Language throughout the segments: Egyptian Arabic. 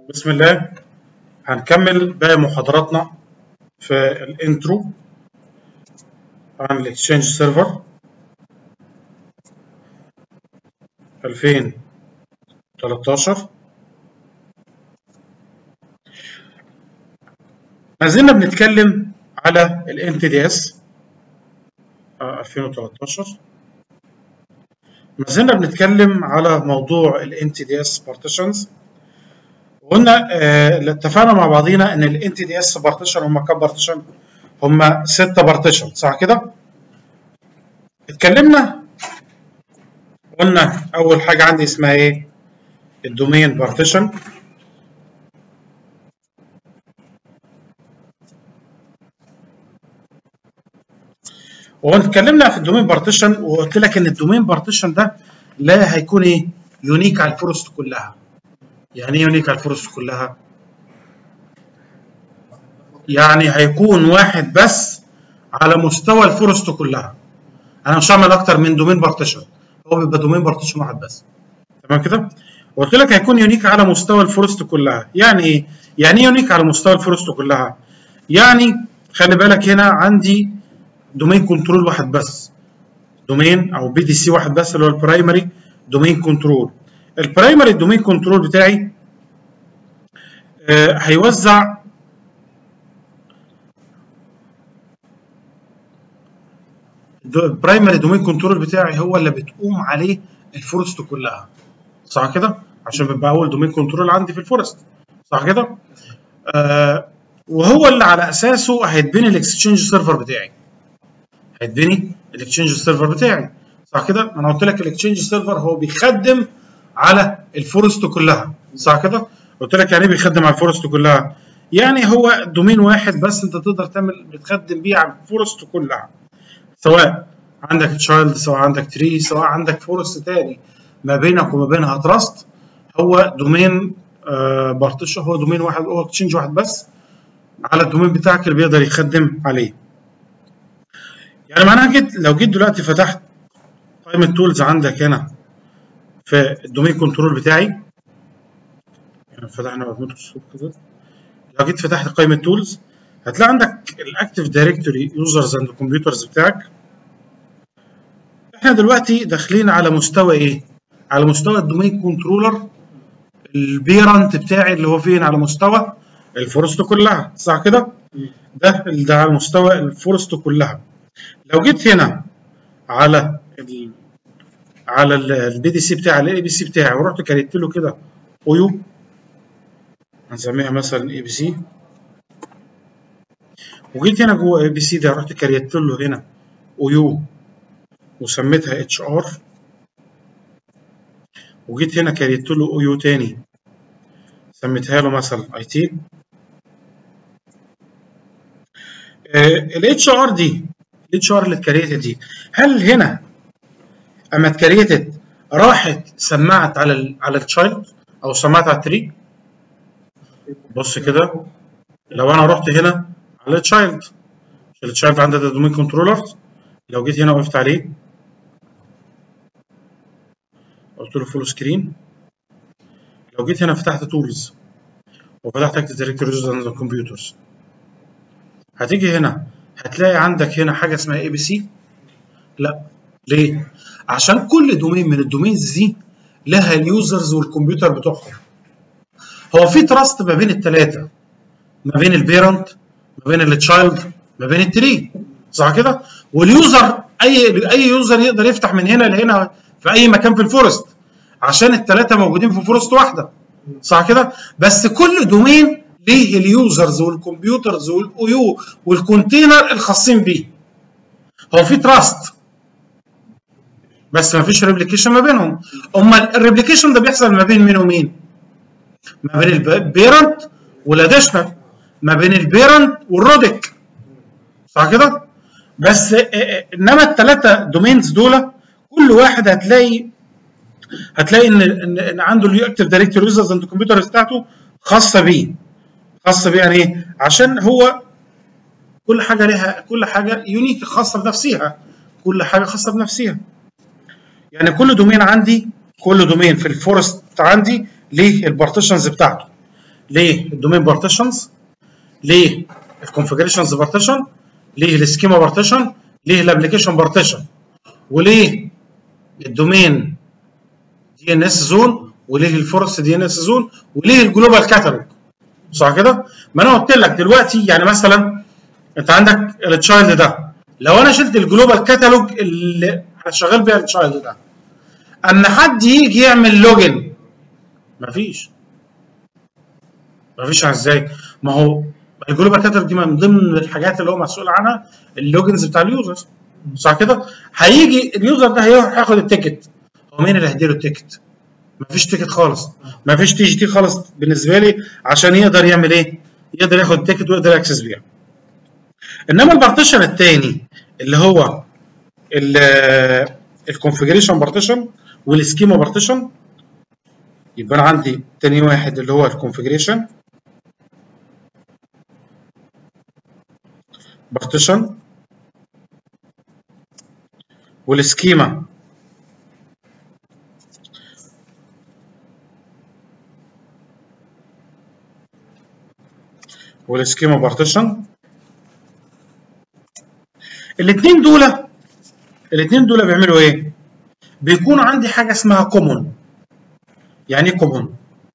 بسم الله هنكمل باقي محاضراتنا في الانترو عن الاكسشينج سيرفر 2013 ما زلنا بنتكلم على الان تي دي اس 2013 ما زلنا بنتكلم على موضوع الان تي دي اس بارتيشنز وقلنا آه اتفقنا مع بعضينا ان الان تي دي اس بارتيشن هم كام بارتيشن؟ هم ستة بارتيشن صح كده؟ اتكلمنا قلنا اول حاجه عندي اسمها ايه؟ الدومين بارتيشن واتكلمنا في الدومين بارتيشن وقلت لك ان الدومين بارتيشن ده لا هيكون ايه؟ يونيك على الفورست كلها. يعني ايه يونيك على الفورست كلها؟ يعني هيكون واحد بس على مستوى الفورست كلها. انا مش هعمل اكتر من دومين بارتيشن هو بيبقى دومين بارتيشن واحد بس. تمام كده؟ وقلت لك هيكون يونيك على مستوى الفورست كلها. يعني ايه؟ يعني ايه يونيك على مستوى الفورست كلها؟ يعني خلي بالك هنا عندي دومين كنترول واحد بس دومين او بي دي سي واحد بس اللي هو البرايمري دومين كنترول البرايمري دومين كنترول بتاعي آه هيوزع البرايمري دومين كنترول بتاعي هو اللي بتقوم عليه الفورست كلها صح كده عشان بيبقى اول دومين كنترول عندي في الفورست صح كده آه وهو اللي على اساسه هيتبني الاكسشينج سيرفر بتاعي هيتبني الاكسشينج سيرفر بتاعي صح كده انا قلت لك الاكسشينج سيرفر هو بيخدم على الفورست كلها صح كده قلت لك يعني ايه بيخدم على الفورست كلها يعني هو دومين واحد بس انت تقدر تعمل بتخدم بيه على الفورست كلها سواء عندك تشايلد سواء عندك تري سواء عندك فورست تاني ما بينك وما بينها تراست هو دومين آه بارتيشن هو دومين واحد هو اكسشينج واحد بس على الدومين بتاعك اللي بيقدر يخدم عليه يعني معناها جيت لو جيت دلوقتي فتحت قائمة تولز عندك هنا في الدومين كنترول بتاعي يعني فتحنا مايكروسوفت كده لو جيت فتحت قائمة تولز هتلاقي عندك الاكتف دايركتوري يوزرز اند كمبيوترز بتاعك احنا دلوقتي داخلين على مستوى ايه؟ على مستوى الدومين كنترولر البيرنت بتاعي اللي هو فين على مستوى الفورست كلها صح كده؟ ده ده على مستوى الفورست كلها لو جيت هنا على ال على البي دي سي بتاعي الاي بي سي بتاعي ورحت كريت له كده اويو هنسميها مثلا اي بي سي وجيت هنا جوه اي بي سي ده رحت كريت له هنا اويو وسميتها اتش ار وجيت هنا كريت له اويو تاني سميتها له مثلا اي تي الاتش ار دي الاتش ار اللي اتكريتد دي هل هنا اما اتكريتد راحت سمعت على ال على التشايلد او سمعت على التري بص كده لو انا رحت هنا على التشايلد التشايلد عنده ده دومين كنترولر لو جيت هنا وقفت عليه قلت له فول سكرين لو جيت هنا فتحت تولز وفتحت اكتف دايركتوريز اند كمبيوترز هتيجي هنا هتلاقي عندك هنا حاجه اسمها اي بي سي لا ليه عشان كل دومين من الدومينز دي لها اليوزرز والكمبيوتر بتوعهم هو في تراست ما بين الثلاثه ما بين البيرنت ما بين التشايلد ما بين التري صح كده واليوزر اي اي يوزر يقدر يفتح من هنا لهنا في اي مكان في الفورست عشان الثلاثه موجودين في فورست واحده صح كده بس كل دومين ليه اليوزرز والكمبيوترز والاو والكونتينر الخاصين بيه هو في تراست بس ما فيش ريبليكيشن ما بينهم امال الريبليكيشن ده بيحصل ما بين مين ومين ما بين البيرنت والاديشنال ما بين البيرنت والرودك صح كده بس انما الثلاثه دومينز دول كل واحد هتلاقي هتلاقي ان ان عنده الاكتف دايركتوري يوزرز اند كمبيوترز بتاعته خاصه بيه خاصه بيه يعني ايه؟ عشان هو كل حاجه لها كل حاجه يونيك خاصه بنفسها كل حاجه خاصه بنفسها يعني كل دومين عندي كل دومين في الفورست عندي ليه البارتيشنز بتاعته ليه الدومين بارتيشنز ليه الكونفجريشنز بارتيشن ليه السكيما بارتيشن ليه الابلكيشن بارتيشن وليه الدومين دي ان اس زون وليه الفورست دي ان اس زون وليه الجلوبال كاتالوج صح كده؟ ما انا قلت لك دلوقتي يعني مثلا انت عندك التشايلد ده لو انا شلت الجلوبال كاتالوج اللي انا شغال بيها التشايلد ده اما حد يجي يعمل لوجن مفيش مفيش ازاي؟ ما هو الجلوبال كاتالوج دي من ضمن الحاجات اللي هو مسؤول عنها اللوجنز بتاع اليوزرز صح كده؟ هيجي اليوزر ده هيروح ياخد التيكت هو مين اللي هيديله التيكت؟ مفيش تيكت خالص مفيش تي جي تي خالص بالنسبه لي عشان يقدر يعمل ايه؟ يقدر ياخد التيكت ويقدر ياكسس بيها. انما البارتيشن الثاني اللي هو الكونفجريشن بارتيشن والسكيما بارتيشن يبقى انا عندي تاني واحد اللي هو الكونفجريشن بارتيشن والسكيما والسكيما بارتيشن الاثنين دول الاثنين دول بيعملوا ايه بيكون عندي حاجه اسمها كومون يعني ايه كومون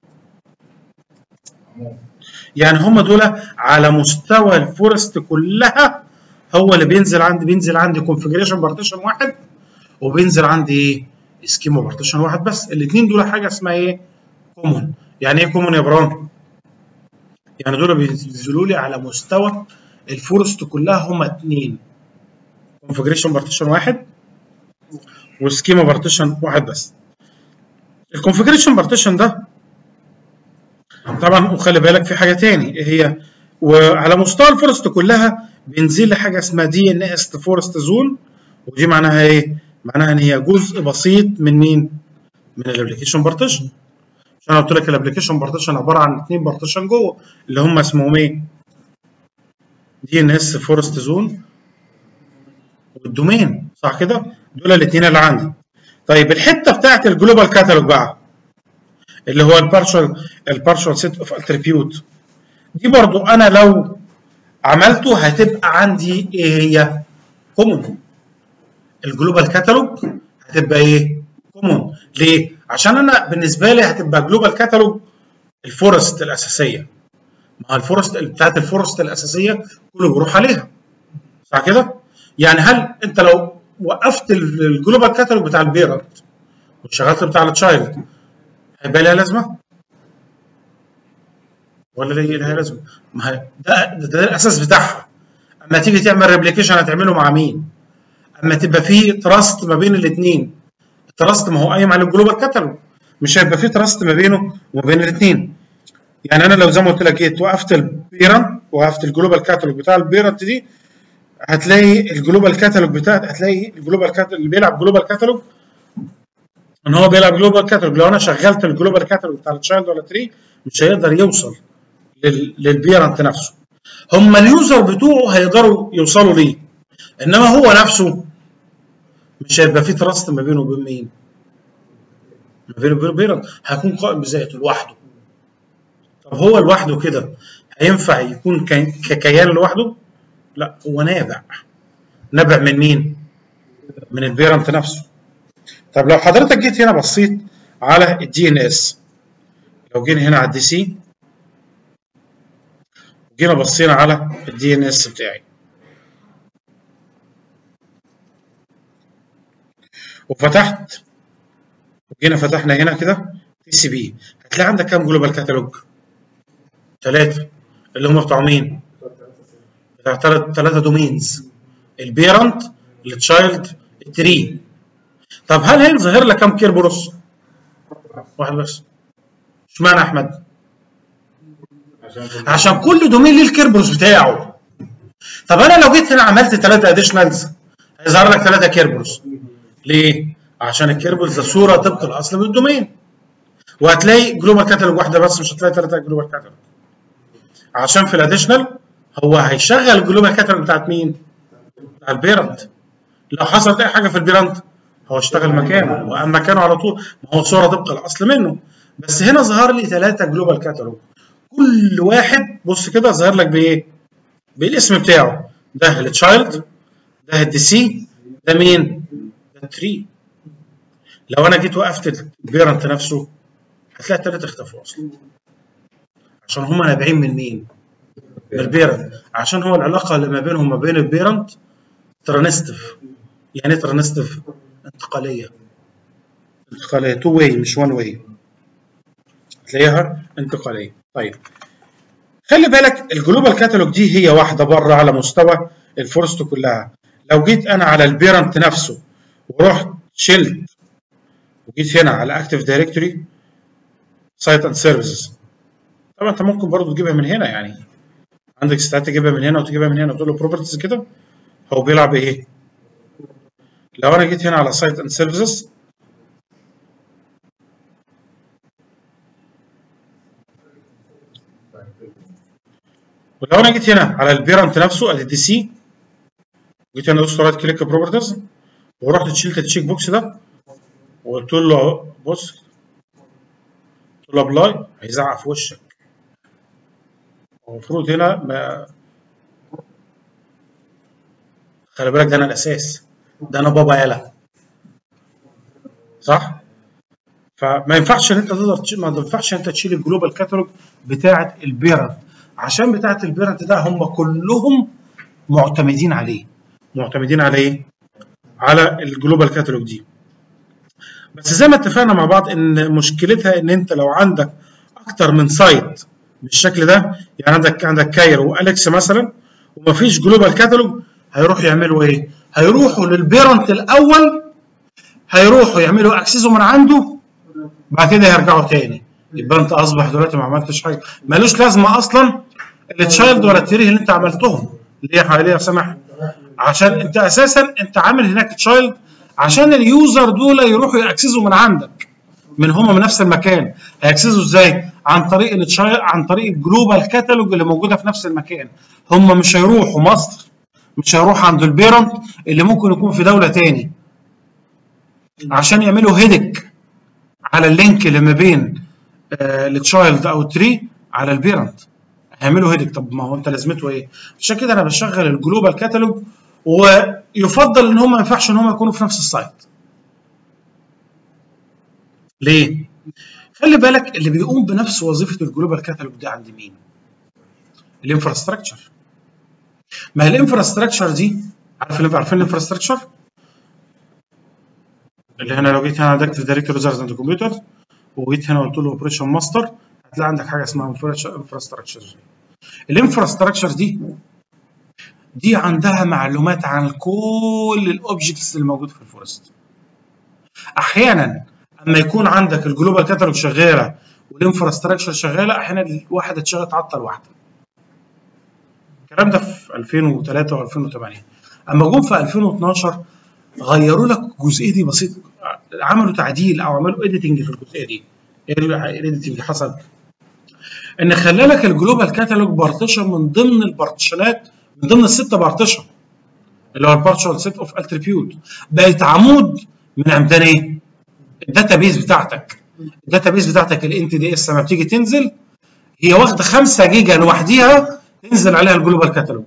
يعني هم دول على مستوى الفورست كلها هو اللي بينزل عندي بينزل عندي كونفجريشن بارتيشن واحد وبينزل عندي ايه سكيما بارتيشن واحد بس الاثنين دول حاجه اسمها ايه كومون يعني ايه كومون يا بران يعني دول بينزلوا لي على مستوى الفورست كلها هما اتنين كونفجريشن بارتيشن واحد وسكيما بارتيشن واحد بس الكونفجريشن بارتيشن ده طبعا وخلي بالك في حاجه تاني ايه هي وعلى مستوى الفورست كلها بينزل لي حاجه اسمها دي ان اس فورست زون ودي معناها ايه؟ معناها ان هي جزء بسيط من مين؟ من الابلكيشن بارتيشن عشان قلت لك الابلكيشن بارتيشن عباره عن اثنين بارتيشن جوه اللي هم اسمهم ايه؟ دي ان اس فورست زون والدومين صح كده؟ دول الاثنين اللي عندي. طيب الحته بتاعت الجلوبال كاتالوج بقى اللي هو البارشال البارشال سيت اوف اتريبيوت دي برضو انا لو عملته هتبقى عندي ايه هي؟ كومون الجلوبال كاتالوج هتبقى ايه؟ كومون ليه؟ عشان انا بالنسبه لي هتبقى جلوبال كاتالوج الفورست الاساسيه ما الفورست بتاعت الفورست الاساسيه كله بيروح عليها صح كده؟ يعني هل انت لو وقفت الجلوبال كاتالوج بتاع البيرنت وشغلت بتاع التشايلد هيبقى لها لازمه؟ ولا ليه لها لازمه؟ ما هي ده, ده, ده الاساس بتاعها اما تيجي تعمل ريبليكيشن هتعمله مع مين؟ اما تبقى في تراست ما بين الاثنين التراست ما هو قايم على الجلوبال كاتالوج مش هيبقى في تراست ما بينه وما بين الاثنين يعني انا لو زي ما قلت لك جيت وقفت البيرنت وقفت الجلوبال كاتالوج بتاع البيرنت دي هتلاقي الجلوبال كاتالوج بتاع هتلاقي الجلوبال كاتالوج اللي بيلعب جلوبال كاتالوج ان هو بيلعب جلوبال كاتالوج لو انا شغلت الجلوبال كاتالوج بتاع التشايلد ولا تري مش هيقدر يوصل لل... للبيرنت نفسه هم اليوزر بتوعه هيقدروا يوصلوا ليه انما هو نفسه مش هيبقى في تراست ما بينه وبين مين؟ ما بينه وبين بيرنت هيكون قائم بذاته لوحده طب هو لوحده كده هينفع يكون ككيان لوحده؟ لا هو نابع نابع من مين؟ من البيرنت نفسه طب لو حضرتك جيت هنا بصيت على الدي ان اس لو جينا هنا على الدي سي جينا بصينا على الدي ان اس بتاعي وفتحت وجينا فتحنا هنا كده تي سي بي هتلاقي عندك كام جلوبال كاتالوج؟ ثلاثة اللي هم بتوع مين؟ بتاع ثلاثة دومينز البيرنت التشايلد التري طب هل هي ظاهر لك كام كيربروس؟ واحد بس اشمعنى احمد؟ عشان كل دومين ليه الكيربروس بتاعه طب انا لو جيت هنا عملت ثلاثة اديشنالز هيظهر لك ثلاثة كيربروس ليه؟ عشان الكيربلز ده صوره طبق الاصل من الدومين وهتلاقي جلوبال كاتالوج واحده بس مش هتلاقي ثلاثه جلوبال كاتالوج عشان في الاديشنال هو هيشغل الجلوبال كاتالوج بتاعت مين؟ بتاع البيرنت لو حصلت اي حاجه في البيرنت هو اشتغل مكانه واما مكانه على طول ما هو صوره طبق الاصل منه بس هنا ظهر لي ثلاثه جلوبال كاتالوج كل واحد بص كده ظاهر لك بايه بالاسم بتاعه ده التشايلد ده الدي سي ده مين ده التري لو انا جيت وقفت البيرنت نفسه هتلاقي التلاته اختفوا اصلا عشان هم نابعين من مين من البيرنت عشان هو العلاقه اللي ما بينهم وما بين البيرنت ترانستيف يعني ايه ترانستيف انتقاليه انتقاليه تو واي مش وان واي تلاقيها انتقاليه طيب خلي بالك الجلوبال كاتالوج دي هي واحده بره على مستوى الفورست كلها لو جيت انا على البيرنت نفسه ورحت شلت وجيت هنا على اكتيف دايركتوري سايت اند سيرفيسز طبعا انت ممكن برضه تجيبها من هنا يعني عندك استعداد تجيبها من هنا وتجيبها من هنا وتقول له بروبرتيز كده هو بيلعب ايه؟ لو انا جيت هنا على سايت اند سيرفيسز ولو انا جيت هنا على البيرنت نفسه ادي دي سي جيت هنا دوست رايت كليك بروبرتيز ورحت شلت التشيك بوكس ده وقلت له بص قلت له ابلاي هيزعق في وشك المفروض هنا ما خلي بالك ده انا الاساس ده انا بابا يالا صح فما ينفعش ان انت تقدر تشيل ما ينفعش انت تشيل الجلوبال كاتالوج بتاعه البيرنت عشان بتاعه البيرنت ده هم كلهم معتمدين عليه معتمدين على ايه على الجلوبال كاتالوج دي بس زي ما اتفقنا مع بعض ان مشكلتها ان انت لو عندك اكتر من سايت بالشكل ده يعني عندك عندك كايرو واليكس مثلا ومفيش جلوبال كاتالوج هيروحوا يعملوا ايه؟ هيروحوا للبيرنت الاول هيروحوا يعملوا اكسسه من عنده بعد كده يرجعوا تاني يبقى انت اصبح دلوقتي ما عملتش حاجه ملوش لازمه اصلا التشايلد ولا التيري اللي انت عملتهم ليه يا ليه يا سماح؟ عشان انت اساسا انت عامل هناك تشايلد عشان اليوزر دول يروحوا ياكسسوا من عندك من هم من نفس المكان هياكسسوا ازاي؟ عن طريق التشايلد عن طريق الجلوبال كاتالوج اللي موجوده في نفس المكان هم مش هيروحوا مصر مش هيروح عند البيرنت اللي ممكن يكون في دوله تاني عشان يعملوا هيدك على اللينك اللي ما بين آه التشايلد او التري على البيرنت هيعملوا هيدك طب ما هو انت لازمته ايه؟ عشان كده انا بشغل الجلوبال كاتالوج ويفضل ان هم ما ينفعش ان هم يكونوا في نفس السايت. ليه؟ خلي بالك اللي بيقوم بنفس وظيفه الجلوبال كاتالوج ده عند مين؟ الانفراستراكشر. ما هي الانفراستراكشر دي عارف عارفين الانفراستراكشر؟ اللي هنا لو جيت هنا عندك في دايركتور يوزرز اند كمبيوتر وجيت هنا قلت له اوبريشن ماستر هتلاقي عندك حاجه اسمها انفراستراكشر الانفراستراكشر دي دي عندها معلومات عن كل الاوبجكتس اللي موجوده في الفورست احيانا اما يكون عندك الجلوبال كاتالوج شغاله والانفراستراكشر شغاله احيانا واحده تشغل تعطل واحده الكلام ده في 2003 و2008 اما جم في 2012 غيروا لك الجزئيه دي بسيط عملوا تعديل او عملوا اديتنج في الجزئيه دي ايه الاديتنج اللي حصل؟ ان خلى لك الجلوبال كاتالوج بارتيشن من ضمن البارتيشنات من ضمن الست بارتيشن اللي هو البارتيشن سيت اوف اتريبيوت بقت عمود من عمدان ايه؟ الداتا بيز بتاعتك الداتا بيز بتاعتك الانت دي اس لما بتيجي تنزل هي واخده 5 جيجا لوحديها تنزل عليها الجلوبال كاتالوج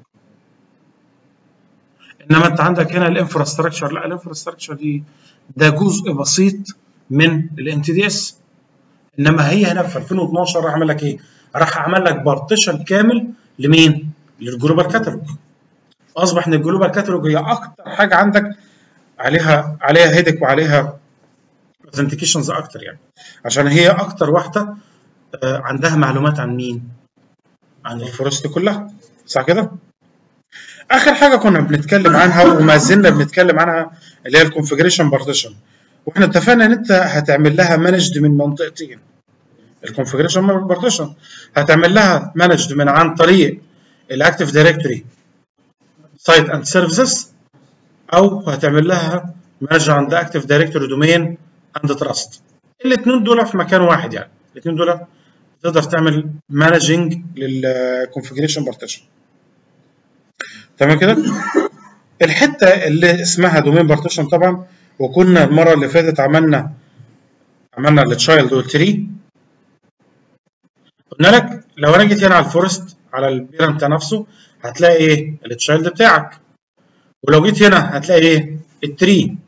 انما انت عندك هنا الانفراستراكشر لا الانفراستراكشر دي ده جزء بسيط من الانت دي اس انما هي هنا في 2012 راح عمل لك ايه؟ راح عمل لك بارتيشن كامل لمين؟ للجلوبال كاتالوج اصبح ان الجلوبال كاتالوج هي اكتر حاجه عندك عليها عليها هيدك وعليها اوثنتيكيشنز اكتر يعني عشان هي اكتر واحده عندها معلومات عن مين؟ عن الفورست كلها صح كده؟ اخر حاجه كنا بنتكلم عنها وما زلنا بنتكلم عنها اللي هي الكونفجريشن بارتيشن واحنا اتفقنا ان انت هتعمل لها مانجد من منطقتين الكونفجريشن بارتيشن هتعمل لها مانجد من عن طريق الاكتيف دايركتوري سايت اند سيرفيسز او هتعمل لها مانج عند اكتيف دايركتوري دومين اند تراست الاثنين دول في مكان واحد يعني الاثنين دول تقدر تعمل مانجنج للكونفجريشن بارتيشن تمام كده الحته اللي اسمها دومين بارتيشن طبعا وكنا المره اللي فاتت عملنا عملنا التشايلد والتري قلنا لك لو انا جيت هنا على الفورست على البيرنت نفسه هتلاقي ايه التشايلد بتاعك ولو جيت هنا هتلاقي ايه التري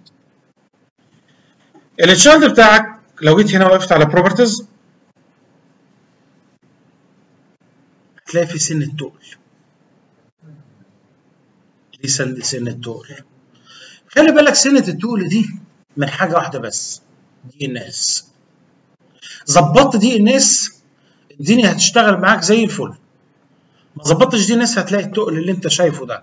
التشايلد بتاعك لو جيت هنا وقفت على بروبرتيز هتلاقي في سن التقل دي سن سن التقل خلي بالك سنة التقل دي من حاجة واحدة بس دي ان اس ظبطت دي ان اس الدنيا هتشتغل معاك زي الفل ما ظبطتش دي ان اس هتلاقي التقل اللي انت شايفه ده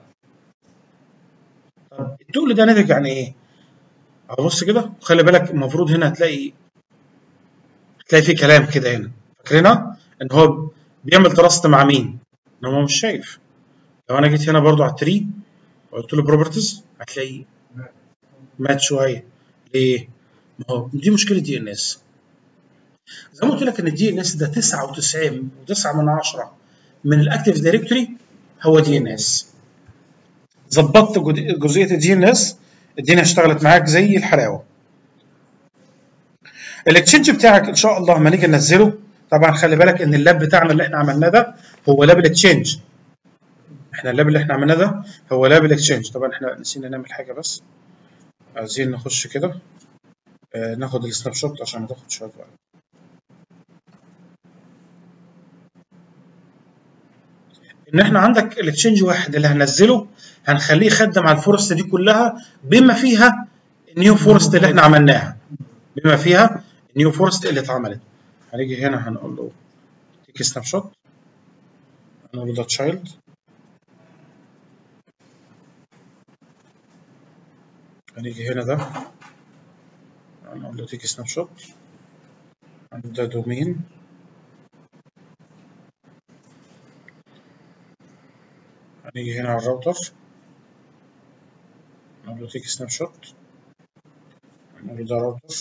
طب التقل ده ناتج عن ايه؟ اهو بص كده خلي بالك المفروض هنا هتلاقي هتلاقي في كلام كده هنا فاكرينها ان هو بيعمل تراست مع مين؟ ان هو مش شايف لو انا جيت هنا برضو على التري وقلت له بروبرتيز هتلاقي مات شويه ليه؟ ما هو دي مشكله دي ان اس زي ما قلت لك ان الدي ان اس ده 99 و9 من 10 من الاكتيف دايركتوري هو دي ان اس ظبطت جزئيه الدي ان اس الدنيا اشتغلت معاك زي الحلاوه الاكتشينج بتاعك ان شاء الله لما نيجي ننزله طبعا خلي بالك ان اللاب بتاعنا اللي احنا عملناه ده هو لاب الاكتشينج احنا اللاب اللي احنا عملناه ده هو لاب الاكتشينج طبعا احنا نسينا نعمل حاجه بس عايزين نخش كده آه ناخد السناب شوت عشان هتاخد شويه وقت ان احنا عندك الاكتشينج واحد اللي هننزله هنخليه يخدم على الفورست دي كلها بما فيها النيو فورست اللي احنا عملناها بما فيها النيو فورست اللي اتعملت هنيجي هنا هنقول له تيك سناب شوت هنقول له ده تشايلد هنيجي هنا ده هنقول له تيك سناب شوت ده دومين هنيجي هنا على الراوتر نقول له تيك سناب شوت نقول له ده راوتر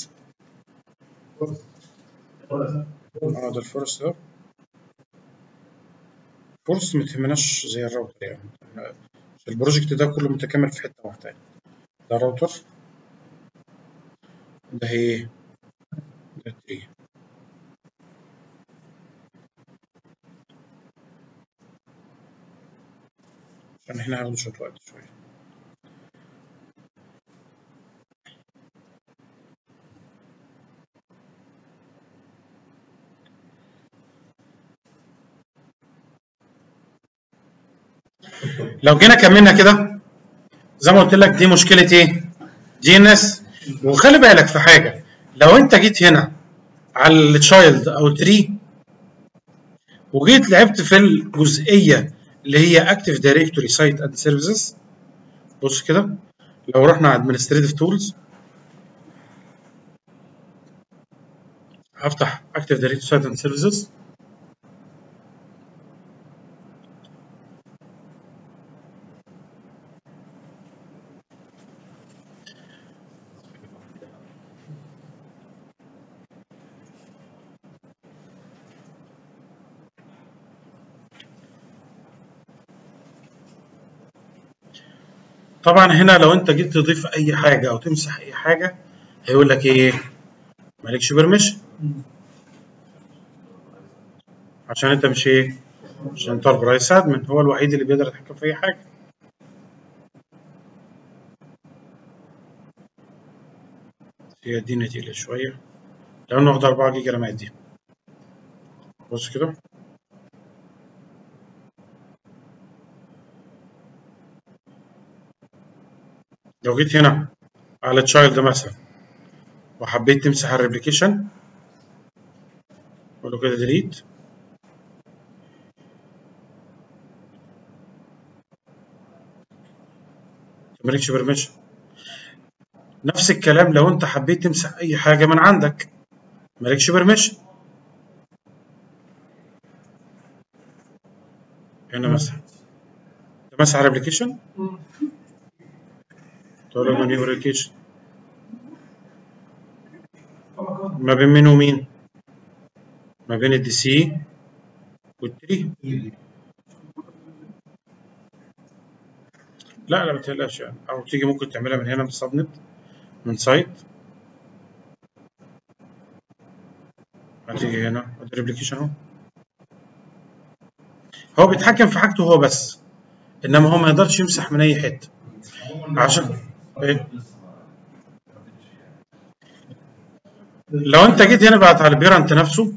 اه ده الفورست ده فورست متهمناش زي الراوتر يعني البروجكت ده كله متكامل في حتة واحدة يعني ده راوتر ده ايه ده تري عشان احنا هناخد شوية وقت شوية لو جينا كملنا كده زي ما قلت لك دي مشكلة ايه؟ دي ان اس وخلي بالك في حاجة لو انت جيت هنا على التشايلد او التري وجيت لعبت في الجزئية اللي هي اكتف دايركتوري سايت اند سيرفيسز بص كده لو رحنا على ادمنستريتيف تولز هفتح اكتف دايركتوري سايت اند سيرفيسز طبعا هنا لو انت جيت تضيف اي حاجه او تمسح اي حاجه هيقول لك ايه مالكش بيرميشن عشان انت مش ايه عشان انت البرايس ادمن هو الوحيد اللي بيقدر يتحكم في اي حاجه هي الدنيا تقيله شويه لو انا واخد 4 جيجا رامات دي بص كده لو جيت هنا على تشايلد مثلا وحبيت تمسح الريبليكيشن اقول له كده ديليت مالكش بيرميشن نفس الكلام لو انت حبيت تمسح اي حاجه من عندك مالكش بيرميشن هنا مسح ده مسح الريبليكيشن تقول له نيو ريبليكيشن ما بين مين ومين ما بين الدي سي والتري لا لا ما تقلقش يعني او تيجي ممكن تعملها من هنا من سبنت من سايت هتيجي هنا ادي ريبليكيشن اهو هو بيتحكم في حاجته هو بس انما هو ما يقدرش يمسح من اي حته عشان ايه لو انت جيت هنا بعت على البيرنت نفسه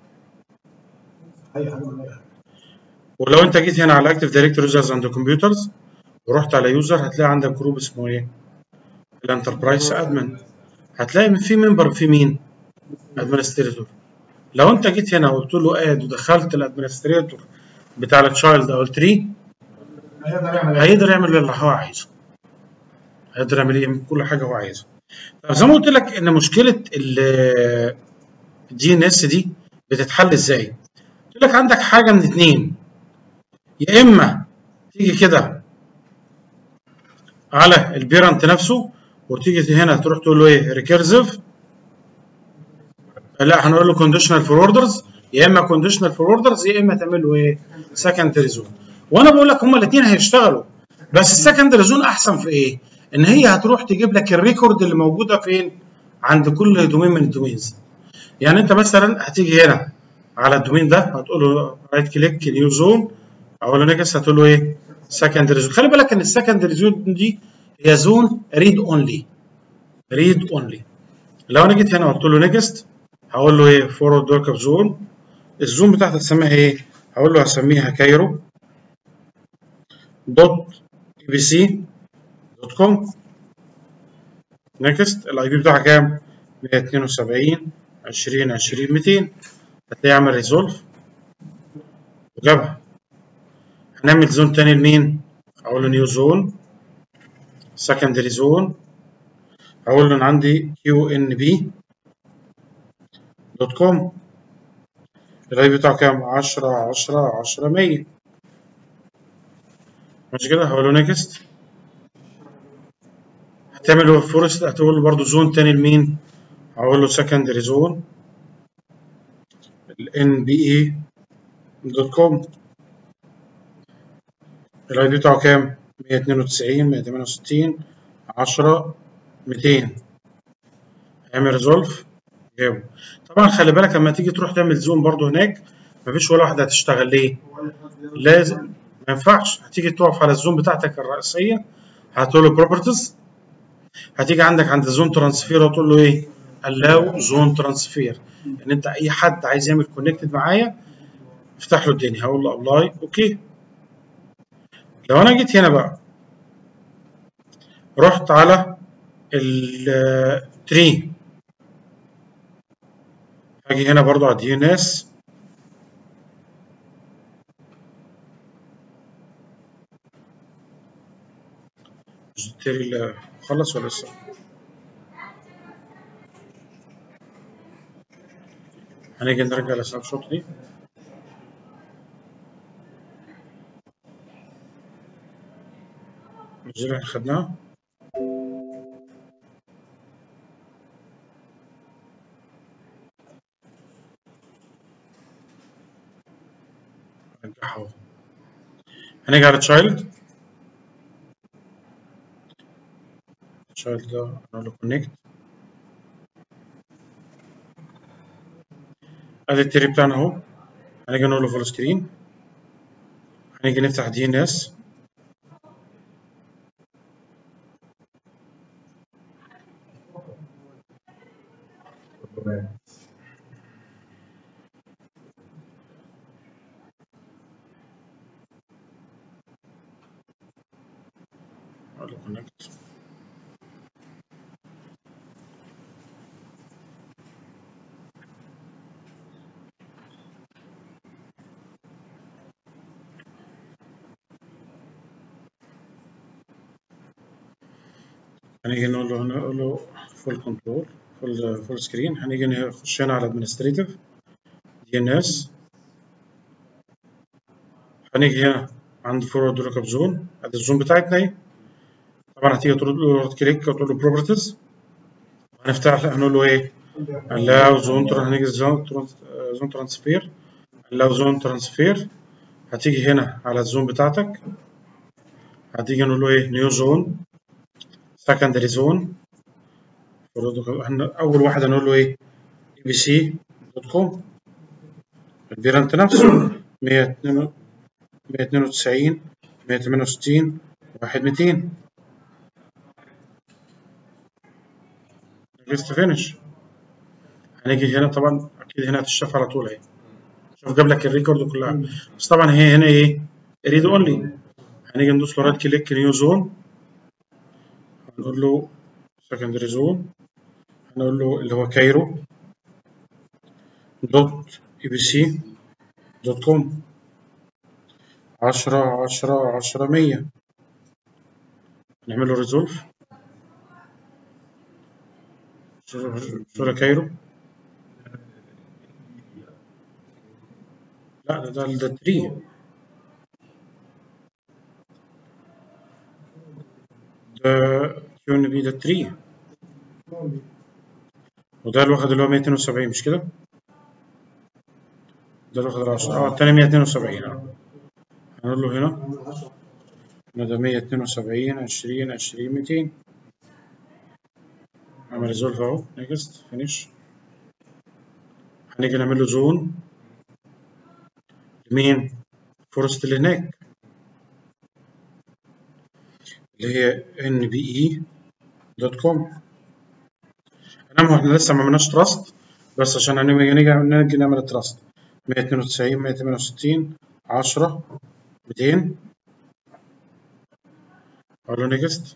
اي حاجه ولا اي حاجه ولو انت جيت هنا على اكتف دايركتوري يوزرز اند كمبيوترز ورحت على يوزر هتلاقي عندك جروب اسمه ايه؟ الانتربرايز ادمن هتلاقي في ممبر في مين؟ ادمنستريتور لو انت جيت هنا وقلت له اد ودخلت الادمنستريتور بتاع التشايلد او التري هيقدر يعمل ايه؟ هيقدر يعمل اللي هو عايزه هيقدر يعمل ايه يعمل كل حاجه هو عايزها طب زي ما قلت لك ان مشكله الدي ان اس دي بتتحل ازاي قلت لك عندك حاجه من اتنين يا اما تيجي كده على البيرنت نفسه وتيجي هنا تروح تقول له ايه ريكيرسيف لا هنقول له كونديشنال فوروردرز يا اما كونديشنال فوروردرز يا اما تعمل له ايه سكندري زون وانا بقول لك هما الاثنين هيشتغلوا بس السكندري زون احسن في ايه ان هي هتروح تجيب لك الريكورد اللي موجوده فين عند كل دومين من الدومينز يعني انت مثلا هتيجي هنا على الدومين ده هتقول له رايت كليك نيو زون او له نيكست هتقول له ايه سكندري زون خلي بالك ان السكندري زون دي هي زون ريد اونلي ريد اونلي لو انا جيت هنا وقلت له نيكست هقول له ايه فورورد ورك اب زون الزون بتاعتي هتسميها ايه هقول له هسميها كايرو دوت اي بي سي دوت كوم نيكست الاي بي بتاعها كام 172 20 20 200 هتلاقيه عمل ريزولف وجابها هنعمل زون تاني لمين اقول له نيو زون سكندري زون اقول له انا عندي كيو ان بي دوت كوم الاي بي بتاعه كام 10 10 10 100 مش كده هقول له نيكست هتعمل له فورست هتقول له برضه زون تاني لمين هقول له سكندري زون الان بي اي دوت كوم الاي بي بتاعه كام 192 168 10 200 هيعمل ريزولف جابه طبعا خلي بالك لما تيجي تروح تعمل زون برضه هناك مفيش ولا واحده هتشتغل ليه لازم ما ينفعش هتيجي تقف على الزون بتاعتك الرئيسيه هتقول له بروبرتيز هتيجي عندك عند زون ترانسفير وتقول له ايه allow زون ترانسفير ان انت اي حد عايز يعمل كونكتد معايا افتح له الدنيا هقول له ابلاي اوكي لو انا جيت هنا بقى رحت على التري هاجي هنا برضو على دي ان اس التري خلص ولا لسه؟ هنيجي نرجع للسناب شوت دي الزر اللي خدناه نرجعها اهو هنيجي على تشايلد تشايلد ده نقول له كونكت ادي التري بتاعنا اهو هنيجي نقول له فول سكرين هنيجي نفتح دي ان اس اقول له كونكت هنيجي نقول له نقول له فول كنترول فول فول سكرين هنيجي نخش هنا على ادمنستريتيف دي ان اس هنيجي هنا عند فورورد لوك اب زون ادي الزون بتاعتنا اهي طبعا هتيجي تقول له رايت كليك وتقول له بروبرتيز هنفتح هنقول له ايه allow زون هنيجي زون زون ترانسفير allow زون ترانسفير هتيجي هنا على الزون بتاعتك هتيجي نقول له ايه نيو زون سكندري زون اول واحد هنقول له ايه اي بي سي دوت كوم البيرنت نفسه 102 192 168 واحد 200 لسه فينش هنيجي هنا طبعا اكيد هنا هتشاف على طول اهي شوف جاب لك الريكورد كلها بس طبعا هي هنا ايه ريد اونلي هنيجي ندوس له رايت كليك نيو زون هنقول له سكندري زون هنقول له اللي هو كايرو دوت اي بي سي دوت كوم عشرة عشرة عشرة مية نعمل له ريزولف صورة كايرو لا ده ده ده تري ده كيو ان بي ده تري وده الواحد اللي هو 270 مش كده؟ ده الواحد العشرة اه التاني 172 اه هنقول له هنا هنا ده 172 20 20 200 عمل ريزولف اهو نيكست فينيش هنيجي نعمل له زون لمين؟ فورست اللي هناك اللي هي ان بي اي دوت كوم انما احنا لسه ما عملناش تراست بس عشان هنيجي نيجي نيجي نعمل تراست 192 168 10 200 اقول له نيكست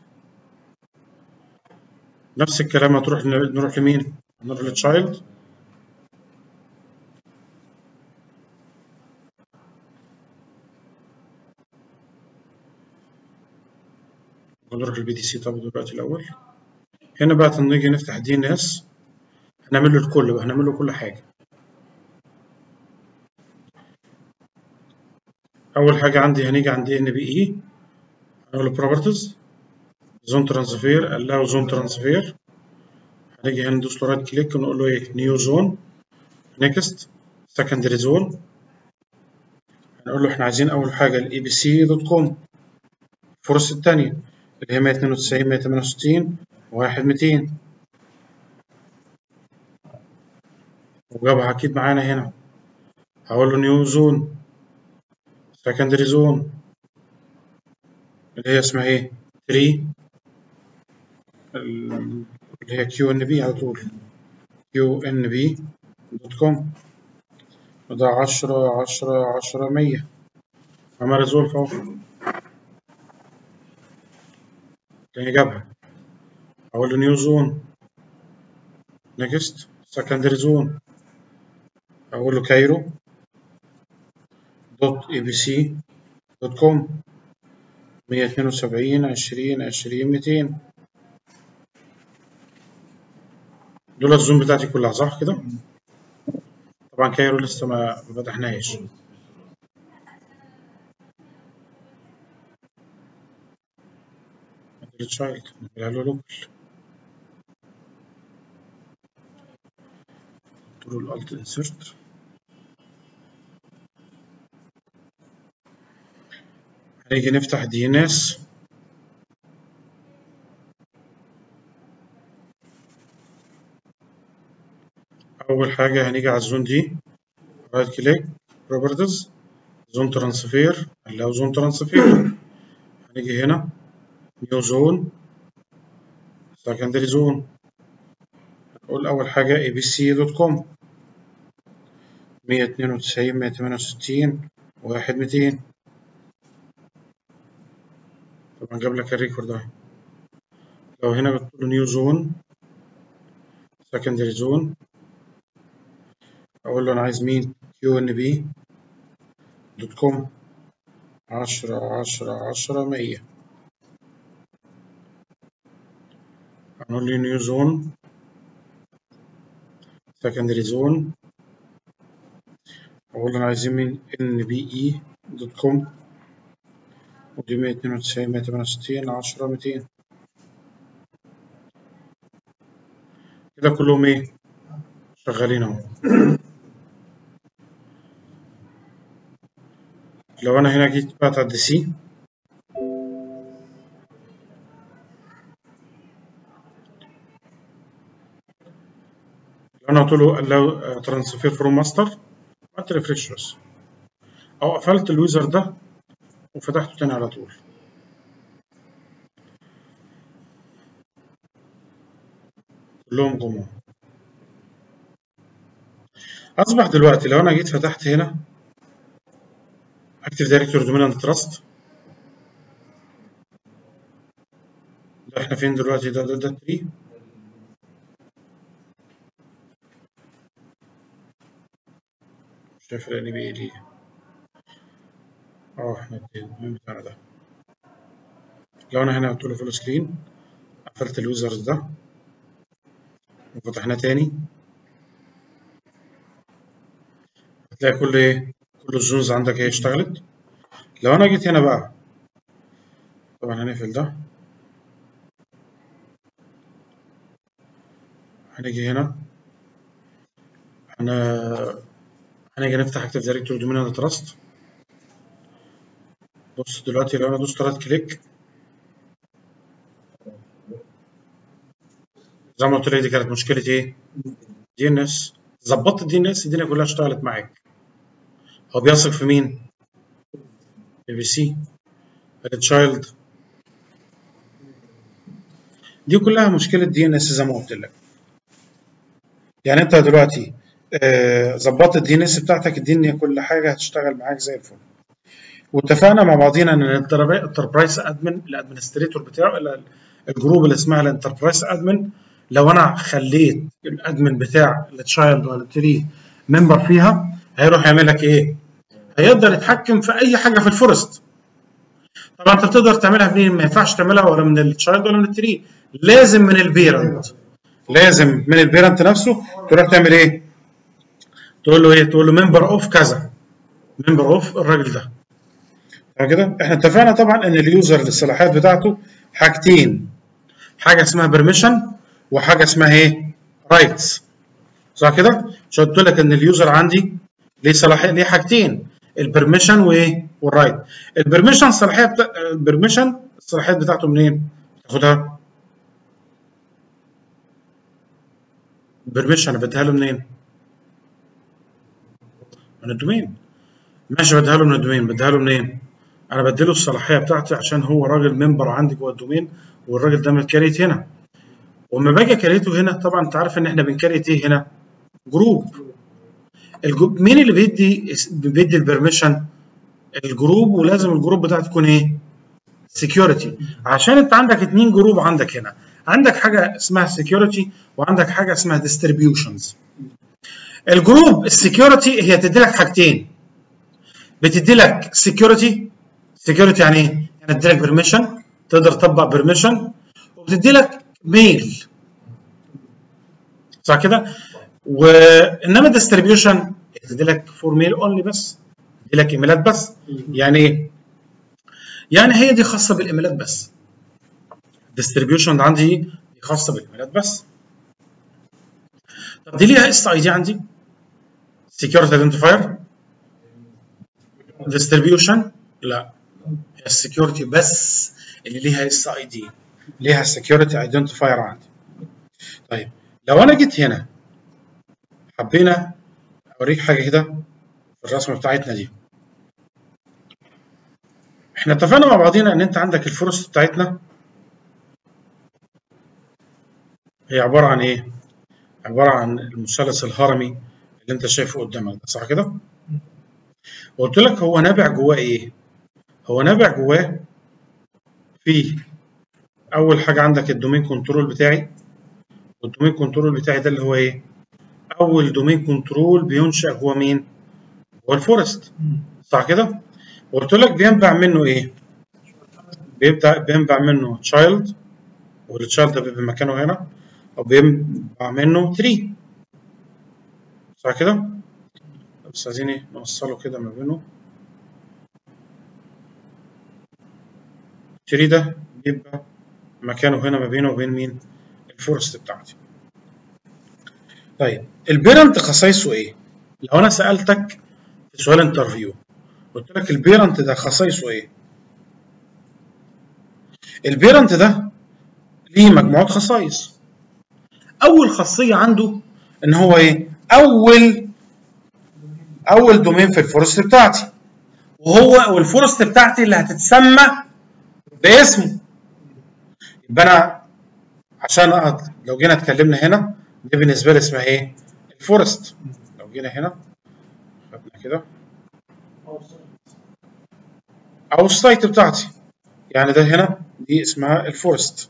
نفس الكلام هتروح نروح لمين؟ نروح للتشايلد ونروح للبي دي سي طب دلوقتي الأول هنا بقى نيجي نفتح دي ان اس هنعمل له الكل بقى هنعمل له كل حاجة أول حاجة عندي هنيجي عند ان بي اي هنقول له بروبرتيز زون ترانسفير allow زون ترانسفير هنيجي هنا ندوس له رايت كليك ونقول له ايه نيو زون نيكست سكندري زون هنقول له احنا عايزين أول حاجة الاي بي سي دوت كوم الفرص التانية اللي هي 192 168 واحد 200 وجابها أكيد معانا هنا هقول له نيو زون سكندري زون اللي هي اسمها ايه 3 اللي هي كيو ان بي على طول كيو ان بي دوت كوم وده عشرة عشرة عشرة مية عمل ريزولف اهو تاني جابها أقول له نيو زون نيكست سكندري زون أقول له كايرو دوت اي بي سي دوت كوم مية اتنين وسبعين عشرين عشرين ميتين دول الزوم بتاعتي كلها صح كده؟ طبعا كايرو لسه ما ما فتحناهاش تشايلد نعملها له لوكال له الالت انسرت هنيجي نفتح دي ان اس اول حاجه هنيجي على الزون دي رايت كليك بروبرتيز زون ترانسفير allow زون ترانسفير هنيجي هنا نيو زون سكندري زون نقول أول حاجة اي بي سي دوت كوم مية اتنين وتسعين مية تمانية وستين واحد ميتين طبعا جاب لك الريكورد اهي لو هنا قلت له نيو زون سكندري زون أقول له أنا عايز مين كيو إن بي دوت كوم عشرة عشرة عشرة مية هنقول له نيو زون سكندري زون أقول له أنا عايزين مين إن بي إي دوت كوم ودي مية اتنين وتسعين مية تمانية وستين عشرة ميتين كده كلهم إيه شغالين أهو لو أنا هنا جيت بقى على سي لو أنا قلت له allow ترانسفير فروم ماستر عملت ريفريش بس أو قفلت الويزر ده وفتحته تاني على طول كلهم جم اصبح دلوقتي لو انا جيت فتحت هنا اكتف دايركتور دومين اند تراست ده احنا فين دلوقتي ده ده ده تري مش هيفرقني بايه ليه اه احنا الدومين بتاعنا ده لو انا هنا قلت له فول سكرين قفلت اليوزرز ده وفتحناه تاني هتلاقي كل ايه كل الزونز عندك ايه اشتغلت لو انا جيت هنا بقى طبعا هنقفل ده هنيجي هنا هنا هنيجي نفتح اكتف دايركتوري دومين اند تراست بص دلوقتي لو انا دوست ثلاث كليك زي ما قلت لك دي كانت مشكله ايه؟ دي ان اس ظبطت الدي ان اس الدنيا كلها اشتغلت معاك هو بيثق في مين؟ بي بي سي التشايلد دي كلها مشكله دي ان اس زي ما قلت لك يعني انت دلوقتي آه، ظبطت الدي ان اس بتاعتك الدنيا كل حاجه هتشتغل معاك زي الفل واتفقنا مع بعضينا ان الانتربرايز ادمن الادمنستريتور بتاعه ال- الجروب اللي اسمها الانتربرايز ادمن لو انا خليت الادمن بتاع التشايلد ولا التري ممبر فيها هيروح يعمل لك ايه؟ هيقدر يتحكم في اي حاجه في الفورست طبعا انت بتقدر تعملها منين؟ ما ينفعش تعملها ولا من التشايلد ولا من التري لازم من البيرنت لازم من البيرنت نفسه تروح تعمل ايه؟ تقول له ايه؟ تقول له ممبر اوف كذا ممبر اوف الراجل ده تمام كده احنا اتفقنا طبعا ان اليوزر الصلاحيات بتاعته حاجتين حاجه اسمها بيرميشن وحاجه اسمها ايه؟ رايتس صح كده؟ مش قلت لك ان اليوزر عندي ليه صلاحيه ليه حاجتين البرميشن وايه؟ والرايت البرميشن الصلاحيه بتا... البرميشن الصلاحيات بتاعته منين؟ تاخدها البرميشن بديها له منين؟ من الدومين ماشي بديها له من الدومين بديها له منين؟ انا بديله الصلاحيه بتاعتي عشان هو راجل ممبر عندي جوه الدومين والراجل ده متكريت هنا ولما باجي اكريته هنا طبعا انت عارف ان احنا بنكريت ايه هنا؟ جروب الجروب مين اللي بيدي بيدي البرميشن؟ الجروب ولازم الجروب بتاعته تكون ايه؟ سكيورتي عشان انت عندك اتنين جروب عندك هنا عندك حاجه اسمها سكيورتي وعندك حاجه اسمها ديستريبيوشنز الجروب السكيورتي هي تدي لك حاجتين بتدي لك سكيورتي سكيورتي يعني ايه؟ يعني تدي لك بيرميشن تقدر تطبق بيرميشن وبتدي لك ميل صح كده؟ وانما الديستريبيوشن بتدي لك فور ميل اونلي بس تدي لك ايميلات بس يعني ايه؟ يعني هي دي خاصه بالايميلات بس الديستريبيوشن عندي دي خاصه بالايميلات بس طب دي ليها اس اي دي عندي سكيورتي ايدنتيفاير ديستريبيوشن لا هي السكيورتي بس اللي ليها اس اي دي ليها سكيورتي ايدنتيفاير عندي طيب لو انا جيت هنا حبينا اوريك حاجه كده في الرسمه بتاعتنا دي احنا اتفقنا مع بعضينا ان انت عندك الفرص بتاعتنا هي عباره عن ايه عباره عن المثلث الهرمي اللي انت شايفه قدامك ده صح كده وقلت لك هو نابع جواه ايه هو نابع جواه في اول حاجه عندك الدومين كنترول بتاعي والدومين كنترول بتاعي ده اللي هو ايه اول دومين كنترول بينشا جوه مين جوه الفورست صح كده وقلت لك بينبع منه ايه بيبدا بينبع منه تشايلد والتشايلد ده بيبقى مكانه هنا او بينبع منه تري صح كده بس عايزين ايه نوصله كده ما بينه التري ده بيبقى مكانه هنا ما بينه وبين مين الفورست بتاعتي طيب البيرنت خصائصه ايه لو انا سالتك في سؤال انترفيو قلت لك البيرنت ده خصائصه ايه البيرنت ده ليه مجموعه خصائص اول خاصيه عنده ان هو ايه اول اول دومين في الفورست بتاعتي وهو والفورست بتاعتي اللي هتتسمى باسمه يبقى انا عشان أقعد لو جينا اتكلمنا هنا دي بالنسبه لي اسمها ايه؟ الفورست لو جينا هنا خدنا كده او السايت بتاعتي يعني ده هنا دي اسمها الفورست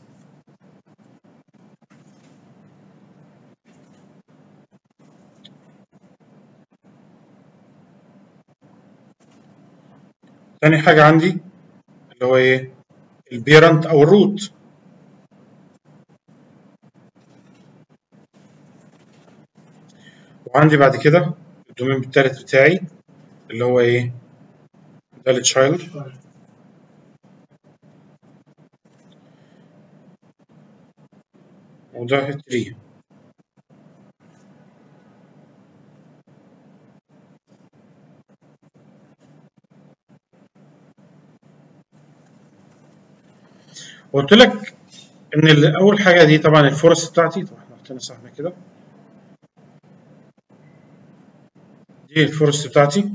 تاني حاجة عندي اللي هو ايه البيرنت او الروت وعندي بعد كده الدومين التالت بتاعي اللي هو ايه ده التشايلد وده التري وقلت لك ان ال- اول حاجه دي طبعا الفورست بتاعتي طبعا احنا حطينا سهم كده دي الفورست بتاعتي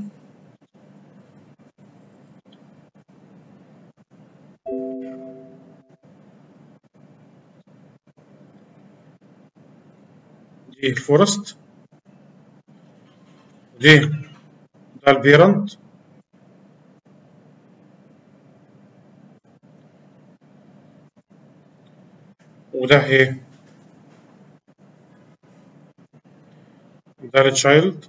دي الفورست ودي ده البيرنت وده ايه ده التشايلد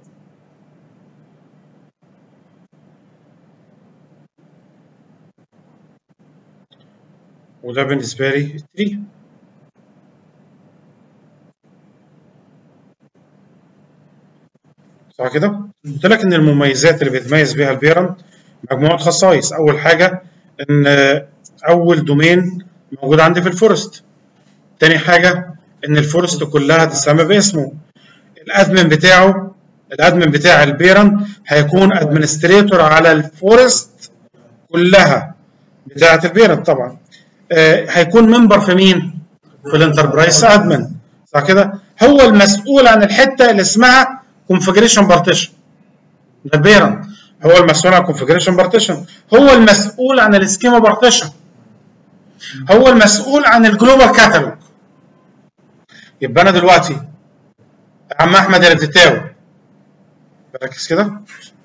وده بالنسبة لي التري صح كده؟ قلت لك ان المميزات اللي بيتميز بيها البيرنت مجموعة خصائص اول حاجة ان اول دومين موجود عندي في الفورست تاني حاجة إن الفورست كلها تسمى باسمه الأدمن بتاعه الأدمن بتاع البيرنت هيكون أدمنستريتور على الفورست كلها بتاعة البيرنت طبعا آه هيكون ممبر في مين؟ في الانتربرايز أدمن صح كده؟ هو المسؤول عن الحتة اللي اسمها كونفجريشن بارتيشن ده البيرنت هو المسؤول عن الكونفجريشن بارتيشن هو المسؤول عن السكيما بارتيشن هو المسؤول عن الجلوبال كاتالوج يبقى انا دلوقتي عم احمد اللي بتتاوي ركز كده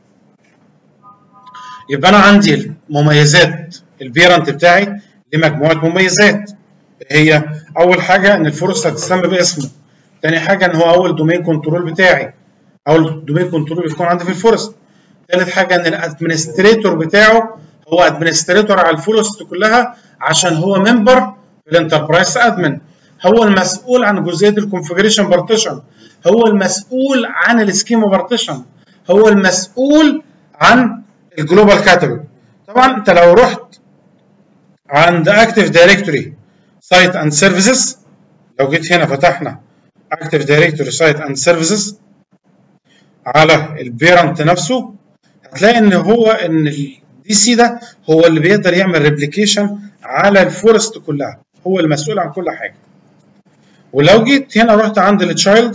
يبقى انا عندي مميزات البيرنت بتاعي لمجموعه مميزات هي اول حاجه ان الفرص هتسمى باسمه تاني حاجه ان هو اول دومين كنترول بتاعي اول دومين كنترول بيكون عندي في الفورست ثالث حاجه ان الادمنستريتور بتاعه هو ادمنستريتور على الفورست كلها عشان هو ممبر في الانتربرايز ادمن هو المسؤول عن جزئيه الكونفجريشن بارتيشن هو المسؤول عن السكيما بارتيشن هو المسؤول عن الجلوبال كاتالوج طبعا انت لو رحت عند اكتيف دايركتوري سايت اند سيرفيسز لو جيت هنا فتحنا اكتيف دايركتوري سايت اند سيرفيسز على البيرنت نفسه هتلاقي ان هو ان الدي سي ده هو اللي بيقدر يعمل ريبليكيشن على الفورست كلها هو المسؤول عن كل حاجه ولو جيت هنا رحت عند التشايلد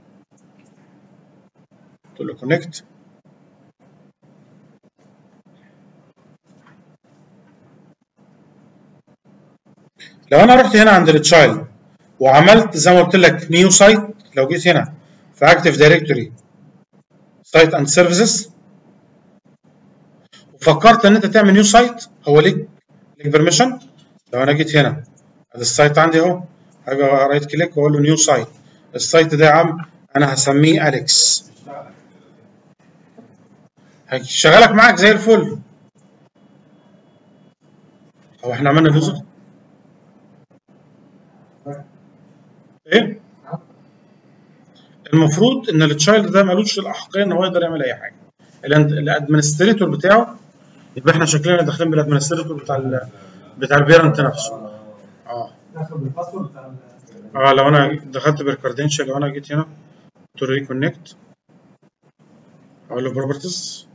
قلت له كونكت لو انا رحت هنا عند التشايلد وعملت زي ما قلت لك نيو سايت لو جيت هنا في اكتيف دايركتوري سايت اند سيرفيسز وفكرت ان انت تعمل نيو سايت هو ليك ليك بيرميشن لو انا جيت هنا ادي السايت عندي اهو هاجي رايت كليك واقول له نيو سايت السايت ده يا عم انا هسميه اليكس هيشغلك معاك زي الفل هو احنا عملنا فيزيت ايه المفروض ان التشايلد ده ملوش الاحقيه ان هو يقدر يعمل اي حاجه الادمنستريتور بتاعه يبقى احنا شكلنا داخلين بالادمنستريتور بتاع ال بتاع البيرنت نفسه اه داخل بالباسورد بتاع ال- اه لو انا دخلت بالكاردنشال لو انا جيت هنا قلت له ريكونكت اقول له بروبرتيز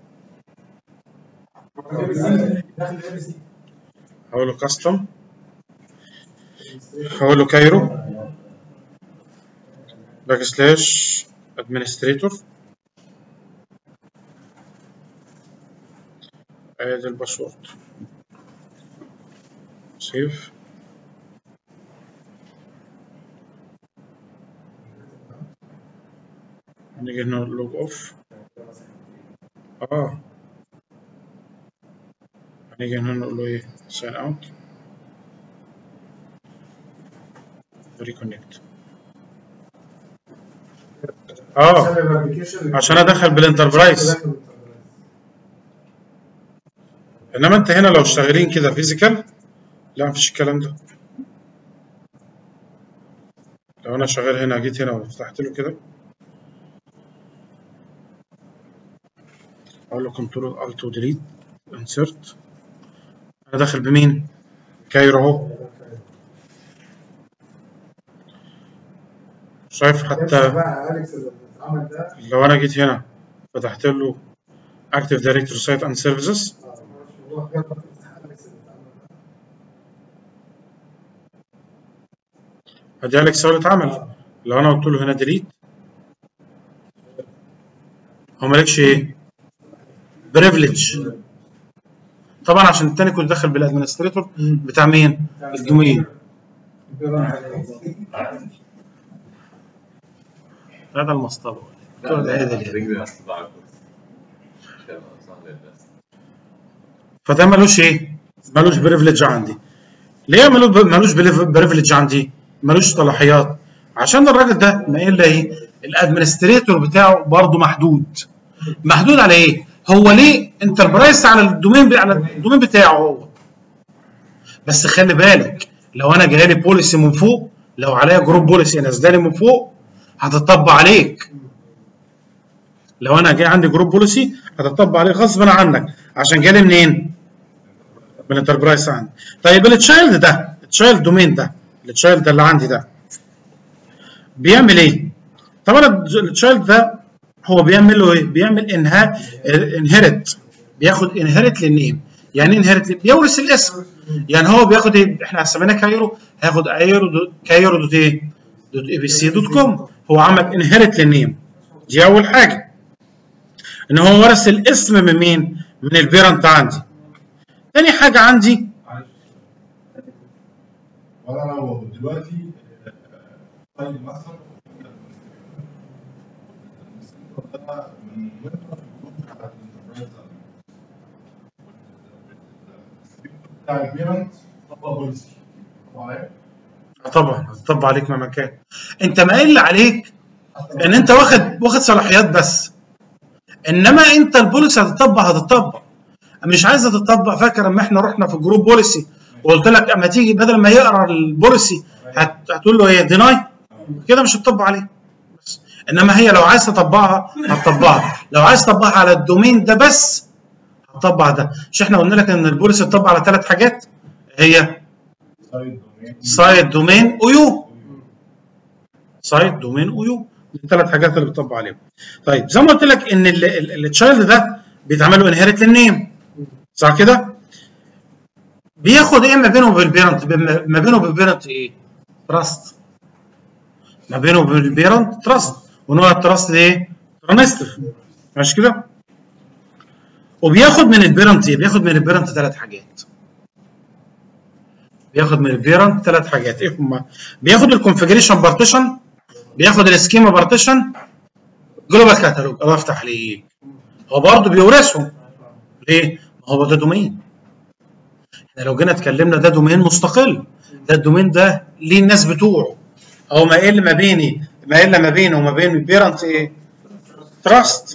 داخل ال سي اقول له كاستم اقول له كايرو باك سلاش ادمنستريتور ادي الباسورد سيف هنيجي هنا لوج اوف اه هنيجي هنا نقول له ايه ساين اوت ريكونكت اه عشان الابلكيشن عشان ادخل بالانتربرايز انما انت هنا لو شغالين كده فيزيكال لا مفيش الكلام ده لو انا شغال هنا جيت هنا وفتحت له كده اقول له كنترول الت وديليت انسرت انا داخل بمين كايرو اهو شايف حتى حتى بقى اليكس اللي بيتعمل ده لو انا جيت هنا فتحت له اكتف دايركتور سايت اند سيرفيسز آه، معرفش والله بجد بفتح اليكس اللي بيتعمل ده ادي اليكس هو اللي اتعمل لو انا قلت له هنا ديليت هو مالكش ايه بريفليج طبعا عشان التاني كنت داخل بالادمنستريتور بتاع مين الدومين هذا المصطبه لا ده إيه ده لا ليه؟ رجلي اصطباع الكرسي عشان اصلا للناس فده ملوش ايه ملوش بريفليج عندي ليه ملوش ملوش بريفليج عندي ملوش صلاحيات عشان الراجل ده ما الا ايه الادمنستريتور بتاعه برضه محدود محدود على ايه هو ليه انتربرايز على الدومين بي- على الدومين بتاعه هو بس خلي بالك لو انا جاي لي بوليسي من فوق لو عليا جروب بوليسي نازله لي من فوق هتطبق عليك لو انا جاي عندي جروب بوليسي هتطبق عليك غصبا عنك عشان جالي منين؟ من الانتربرايز عندي طيب التشايلد ده التشايلد دومين ده التشايلد اللي عندي ده بيعمل ايه؟ طبعا التشايلد ده هو بيعمل له ايه؟ بيعمل انها انهيرت بياخد انهيرت للنيم يعني انهيرت بيورث الاسم يعني هو بياخد ايه؟ احنا سميناه كايرو هياخد ايرو دوت كايرو دوت ايه؟ دوت اي بي سي دوت كوم هو عمل انهيرت للنيم دي اول حاجه ان هو ورث الاسم من مين؟ من البيرنت عندي تاني حاجه عندي وانا لو دلوقتي طيب مثلا ده من وين على الانتربرايز بتاع البيرنت طبق بوليسي معايا طبعا هتطبق عليك مهما كان انت ما قايل عليك ان انت واخد واخد صلاحيات بس انما انت البوليسي هتطبق هتطبق مش عايزه تطبق فاكر اما احنا رحنا في جروب بوليسي وقلت لك اما تيجي بدل ما يقرا البوليسي هت- هتقول له ايه ديناي كده مش هتطبق عليه بس انما هي لو عايز تطبقها هتطبقها لو عايز تطبقها على الدومين ده بس هتطبق ده مش احنا قلنا لك ان البوليسي تطبق على ثلاث حاجات هي سايد دومين سايت دومين اويو سايت دومين اويو الثلاث حاجات اللي بتطبق عليهم طيب زي ما قلت لك ان التشايلد ده بيتعمل له انهيرت للنيم صح كده بياخد ايه ما بينه وبين البيرنت ما بينه وبين البيرنت ايه تراست ما بينه وبين البيرنت تراست ونوع التراست ايه ترانستر ماشي كده وبياخد من البيرنت ايه بياخد من البيرنت ثلاث حاجات بياخد من البيرنت ثلاث حاجات ايه هما بياخد الكونفجريشن بارتيشن بياخد السكيما بارتيشن جلوبال كاتالوج الله يفتح عليك هو برضه بيورثهم ليه؟ ما هو ده دومين احنا لو جينا اتكلمنا ده دومين مستقل ده الدومين ده ليه الناس بتوعه هو ما يقل ما بيني ما يقل ما بينه وما بين البيرنت ايه؟ تراست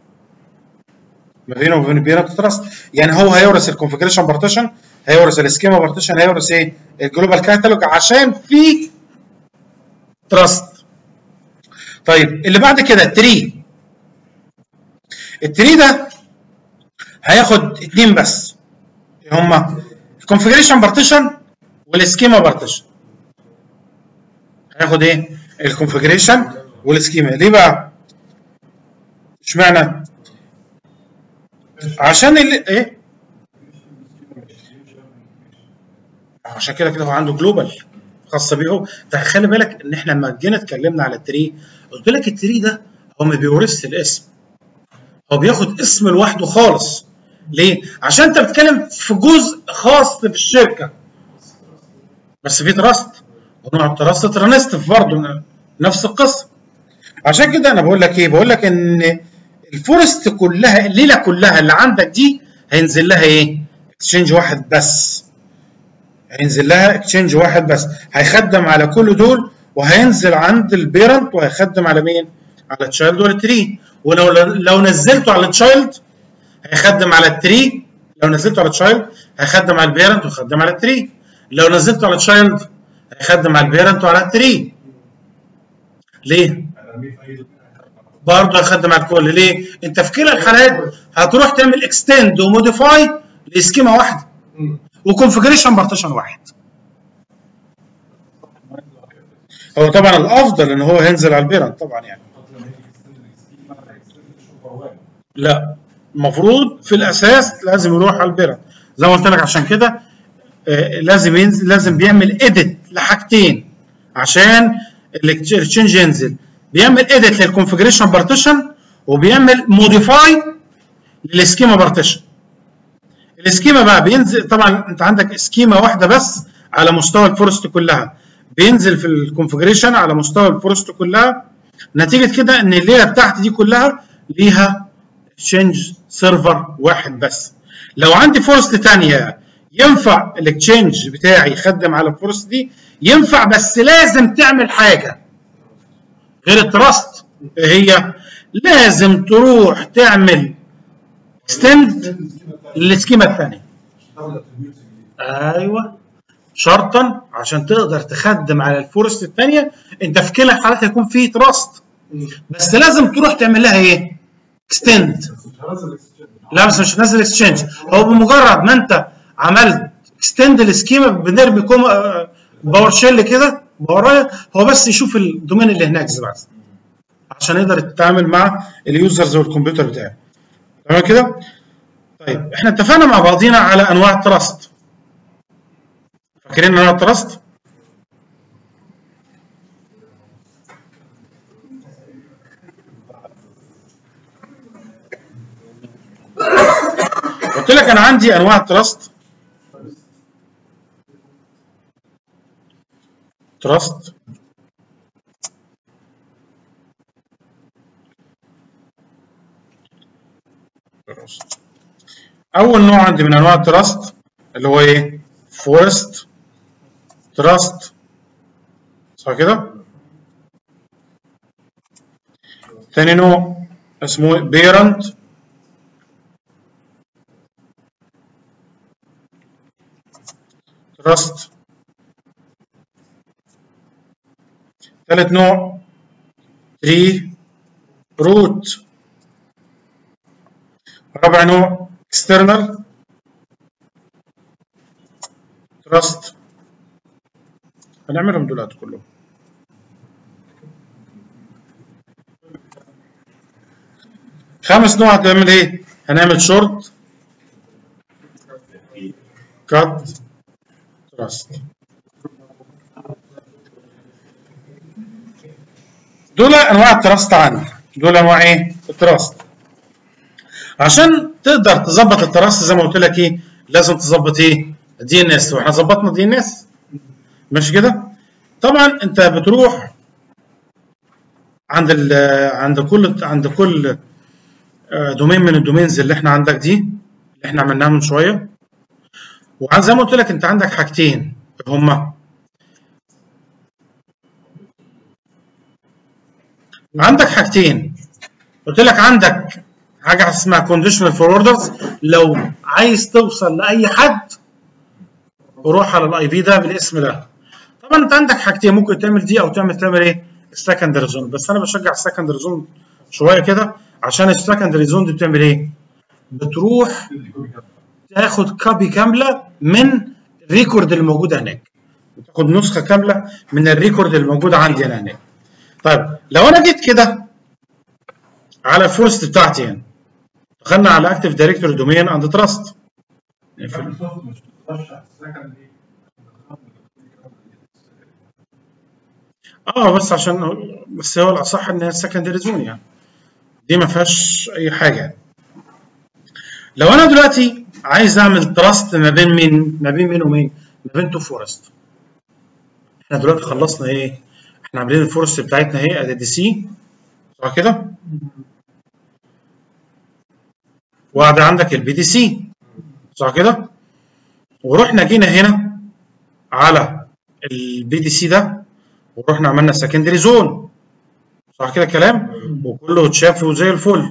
ما بينه وبين البيرنت تراست يعني هو هيورث الكونفجريشن بارتيشن هيورث السكيما بارتيشن هيورث ايه؟ الجلوبال كاتالوج عشان في تراست طيب اللي بعد كده التري التري ده هياخد اتنين بس هما الكونفجريشن بارتيشن والسكيما بارتيشن هياخد ايه الكونفجريشن والسكيما ليه بقى اشمعنى عشان ال ايه عشان كده كده هو عنده جلوبال خاصه بيه هو خلي بالك ان احنا لما جينا اتكلمنا على التري قلت لك التري ده هو ما بيورثش الاسم هو بياخد اسم لوحده خالص ليه؟ عشان انت بتتكلم في جزء خاص في الشركه بس في تراست ونوع التراست ترانستيف برضه نفس القصه عشان كده انا بقول لك ايه؟ بقول لك ان الفورست كلها الليله كلها اللي عندك دي هينزل لها ايه؟ اكسشينج واحد بس هينزل لها اكسشينج واحد بس هيخدم على كل دول وهينزل عند البيرنت وهيخدم على مين؟ على التشايلد والتري ولو لو نزلته على التشايلد هيخدم على التري لو نزلته على التشايلد هيخدم على البيرنت ويخدم على التري لو نزلته على التشايلد هيخدم على البيرنت وعلى التري ليه؟ انا مين في اي برضه هيخدم على الكل ليه؟ انت في كلا الحالات هتروح تعمل اكستند وموديفاي لسكيما واحده وكونفجريشن بارتيشن واحد هو طبعا الافضل ان هو ينزل على البيرنت طبعا يعني لا المفروض في الاساس لازم يروح على البيرنت زي ما قلت لك عشان كده آه، لازم ينزل لازم بيعمل اديت لحاجتين عشان الاكسشينج ينزل بيعمل اديت للكونفجريشن بارتيشن وبيعمل موديفاي للسكيما بارتيشن السكيما بقى بينزل طبعا انت عندك سكيما واحده بس على مستوى الفورست كلها بينزل في الكونفجريشن على مستوى الفورست كلها نتيجه كده ان الليله بتاعتي دي كلها ليها اكسشينج سيرفر واحد بس لو عندي فورست ثانيه ينفع الاكسشينج بتاعي يخدم على الفورست دي ينفع بس لازم تعمل حاجه غير التراست هي لازم تروح تعمل اكستند للسكيما الثانيه ايوه شرطا عشان تقدر تخدم على الفورست الثانيه انت في كلا الحالات هيكون في تراست بس لازم تروح تعمل لها ايه؟ اكستند لا بس مش نازل اكسشينج هو بمجرد ما انت عملت اكستند السكيما بنرمي كوم آه، باور شيل كده باور هو بس يشوف الدومين اللي هناك بس عشان يقدر يتعامل مع اليوزرز والكمبيوتر بتاعه تمام كده؟ طيب احنا اتفقنا مع بعضينا على انواع التراست فاكرين انواع التراست؟ قلت لك انا عندي انواع التراست تراست اول نوع عندي من انواع التراست اللي هو ايه فورست تراست صح كده تاني نوع اسمه بيرنت تراست ثالث نوع تري روت رابع نوع external تراست هنعملهم دلوقتي كلهم خامس نوع هتعمل ايه؟ هنعمل شورت كات تراست دول انواع التراست عندي دول انواع ايه؟ التراست عشان تقدر تظبط التراست زي ما قلت لك ايه؟ لازم تظبط ايه؟ دي ان اس واحنا ظبطنا دي ان اس ماشي كده؟ طبعا انت بتروح عند ال عند كل عند كل آه، دومين من الدومينز اللي احنا عندك دي اللي احنا عملناها من شويه وعن زي ما قلت لك انت عندك حاجتين هما عندك حاجتين قلت لك عندك حاجه اسمها كونديشنال فوروردرز لو عايز توصل لاي حد روح على الاي بي ده بالاسم ده طبعا انت عندك حاجتين ممكن تعمل دي او تعمل تعمل ايه السكندري زون بس انا بشجع السكندري زون شويه كده عشان السكندري زون دي بتعمل ايه بتروح تاخد كوبي كامله من الريكورد اللي موجود هناك تاخد نسخه كامله من الريكورد اللي موجود عندي انا هناك طيب لو انا جيت كده على الفورست بتاعتي هنا دخلنا على اكتف دايركتوري دومين اند تراست اه بس عشان بس هو الاصح ان هي السكندري زون يعني دي ما فيهاش اي حاجه يعني. لو انا دلوقتي عايز اعمل تراست ما بين مين ما بين مين ومين ما بين تو فورست احنا دلوقتي خلصنا ايه احنا عاملين الفورست بتاعتنا اهي ادي دي سي صح كده وقاعد عندك البي دي سي صح كده ورحنا جينا هنا على البي دي سي ده ورحنا عملنا سكندري زون صح كده كلام وكله اتشاف وزي الفل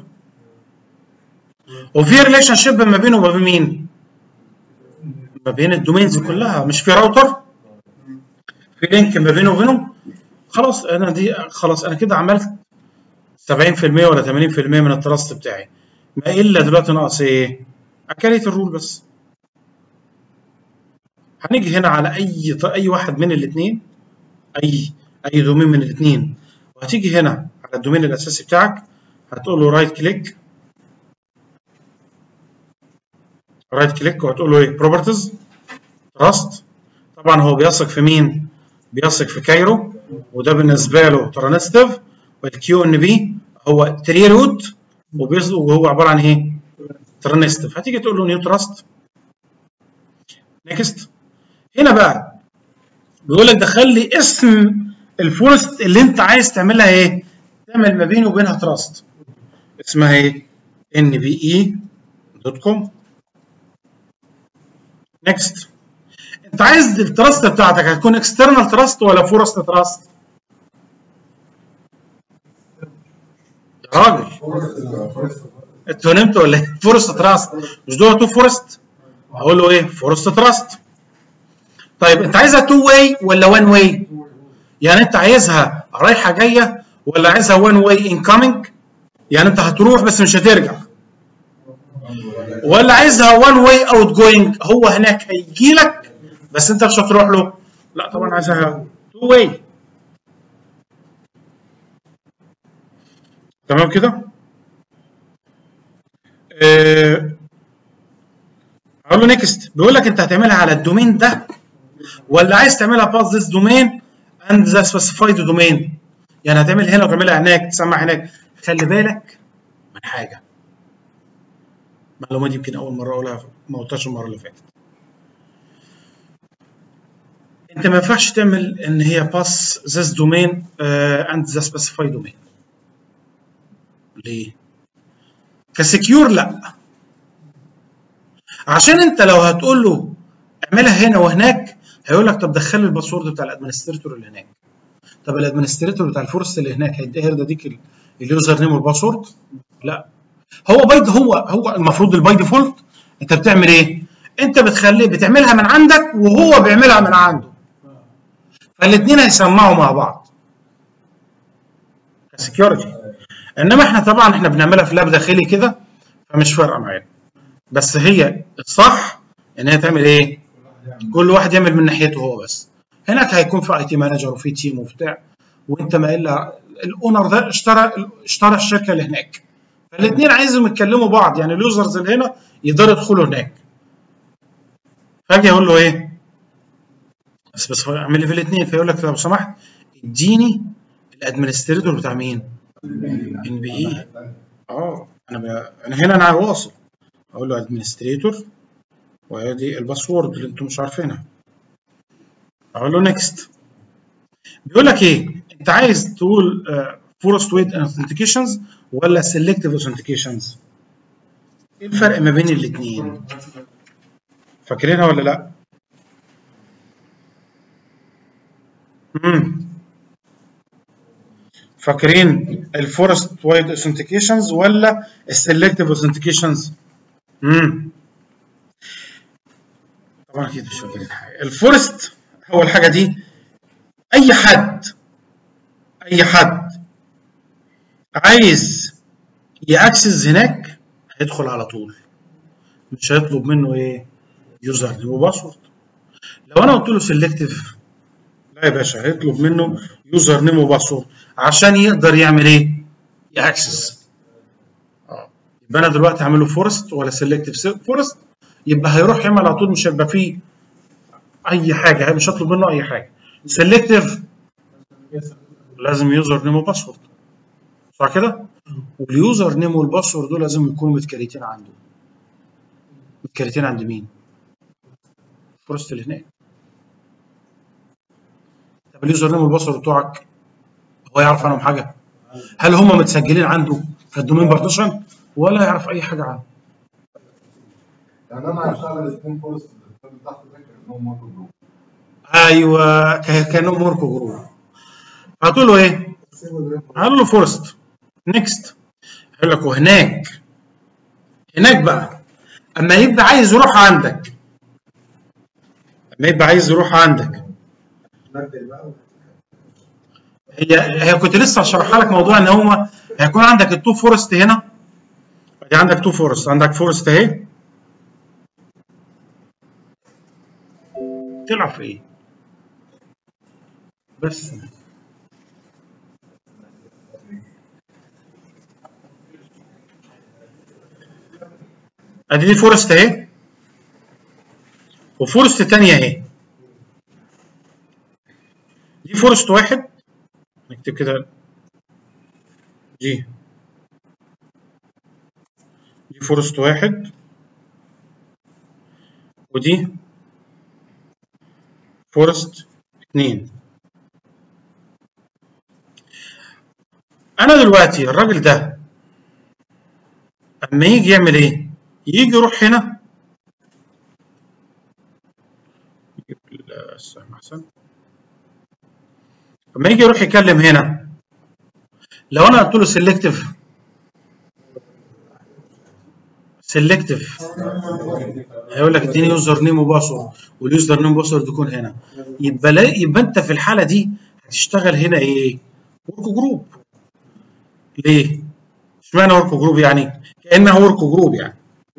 وفي ريليشن شيب ما بينه وما بين مين؟ ما بين الدومينز كلها مش في راوتر في لينك ما بينه وبينه خلاص انا دي خلاص انا كده عملت 70% ولا 80% من التراست بتاعي ما الا دلوقتي ناقص ايه؟ اكلت الرول بس هنيجي هنا على اي اي واحد من الاثنين اي اي دومين من الاثنين وهتيجي هنا على الدومين الاساسي بتاعك هتقول له رايت كليك رايت كليك وهتقول له ايه بروبرتيز تراست طبعا هو بيثق في مين بيثق في كايرو وده بالنسبه له ترانستيف والكيو ان بي هو تري روت وهو عباره عن ايه ترانستيف هتيجي تقول له نيو تراست نيكست هنا بقى بيقول لك دخل لي اسم الفورست اللي انت عايز تعملها ايه تعمل ما بينه وبينها تراست اسمها ايه ان بي اي دوت كوم نيكست انت عايز التراست بتاعتك هتكون اكسترنال تراست ولا فورست تراست يا راجل انتوا نمتوا ولا ايه فورست تراست مش دول تو فورست هقول له ايه فورست تراست طيب انت عايزها تو واي ولا وان واي يعني انت عايزها رايحه جايه ولا عايزها وان واي انكمنج يعني انت هتروح بس مش هترجع ولا عايزها وان واي اوت جوينج هو هناك هيجي لك بس انت مش هتروح له لا طبعا عايزها تو واي تمام كده اه اقول له نيكست بيقول لك انت هتعملها على الدومين ده ولا عايز تعملها باس ذس دومين اند ذا سبيسيفايد دومين يعني هتعمل هنا وتعملها هناك تسمع هناك خلي بالك من حاجه المعلومه دي يمكن اول مره اقولها ما قلتهاش المره اللي فاتت انت ما ينفعش تعمل ان هي باس ذس دومين اند ذا سبيسيفايد دومين ليه كسكيور لا عشان انت لو هتقول له اعملها هنا وهناك هيقول لك طب دخل لي الباسورد بتاع الادمنستريتور اللي هناك طب الادمنستريتور بتاع الفورست اللي هناك هيديها يديك اليوزر نيم والباسورد لا هو باي هو هو المفروض الباي ديفولت انت بتعمل ايه انت بتخليه بتعملها من عندك وهو بيعملها من عنده فالاثنين هيسمعوا مع بعض كسكيورتي انما احنا طبعا احنا بنعملها في لاب داخلي كده فمش فارقه معانا بس هي الصح ان هي تعمل ايه كل واحد يعمل من ناحيته هو بس هناك هيكون في اي تي مانجر وفي تيم وبتاع وانت ما الا الاونر ده اشترى اشترى الشركه اللي هناك فالاثنين عايزهم يتكلموا بعض يعني اليوزرز اللي هنا يقدروا يدخلوا هناك فاجي اقول له ايه بس بس اعمل لي في الاثنين فيقول لك لو سمحت اديني الادمنستريتور بتاع مين؟ ان بي اي اه انا ب... انا هنا انا واصل اقول له ادمنستريتور وادي الباسورد اللي انتم مش عارفينها اقول له نيكست بيقول لك ايه انت عايز تقول فورست ويت اوثنتيكيشنز ولا سيلكتيف اوثنتيكيشنز ايه الفرق ما بين الاثنين فاكرينها ولا لا امم فاكرين الفورست وايد اوثنتيكيشنز ولا السيلكتيف اوثنتيكيشنز امم طبعا اكيد مش فاكرين حاجه الفورست هو الحاجه دي اي حد اي حد عايز ياكسس هناك هيدخل على طول مش هيطلب منه ايه يوزر نيم وباسورد لو انا قلت له سيلكتيف لا يا باشا هيطلب منه يوزر نيم وباسورد عشان يقدر يعمل ايه ياكسس اه يبقى انا دلوقتي هعمل له فورست ولا سيلكتيف فورست يبقى هيروح يعمل على طول مش هيبقى فيه اي حاجه مش هطلب منه اي حاجه سيلكتيف لازم يوزر نيم وباسورد صح كده واليوزر نيم والباسورد دول لازم يكونوا متكريتين عنده الكريتين عند مين؟ الفورست اللي هناك طب اليوزر نيم والباسورد بتوعك هو يعرف عنهم حاجه؟ هل هم متسجلين عنده في الدومين بارتيشن ولا يعرف اي حاجه عنه؟ يعني انا هشتغل الاثنين فورست اللي تحت ده كانهم ماركو جروب ايوه ك- كانهم موركو جروب هتقول له ايه؟ هقول له فورست نيكست هيقول لك وهناك هناك بقى اما يبقى عايز يروح عندك اما يبقى عايز يروح عندك نبدل بقى هي هي كنت لسه هشرحها لك موضوع ان هو هيكون عندك التو فورست هنا ادي عندك تو فورست عندك فورست اهي تلعب في ايه؟ بس ادي دي فورست اهي وفورست تانية اهي دي فورست واحد نكتب كده دي دي فورست واحد ودي فورست اتنين انا دلوقتي الراجل ده اما يجي يعمل ايه يجي يروح هنا يجيب السهم احسن لما يجي يروح يكلم هنا لو انا قلت له سيلكتيف سيلكتيف هيقول لك اديني يوزر نيم وباسورد واليوزر نيم وباسورد يكون هنا يبقى لا يبقى انت في الحاله دي هتشتغل هنا ايه؟ ورك جروب ليه؟ اشمعنى ورك جروب يعني؟ كانها ورك جروب يعني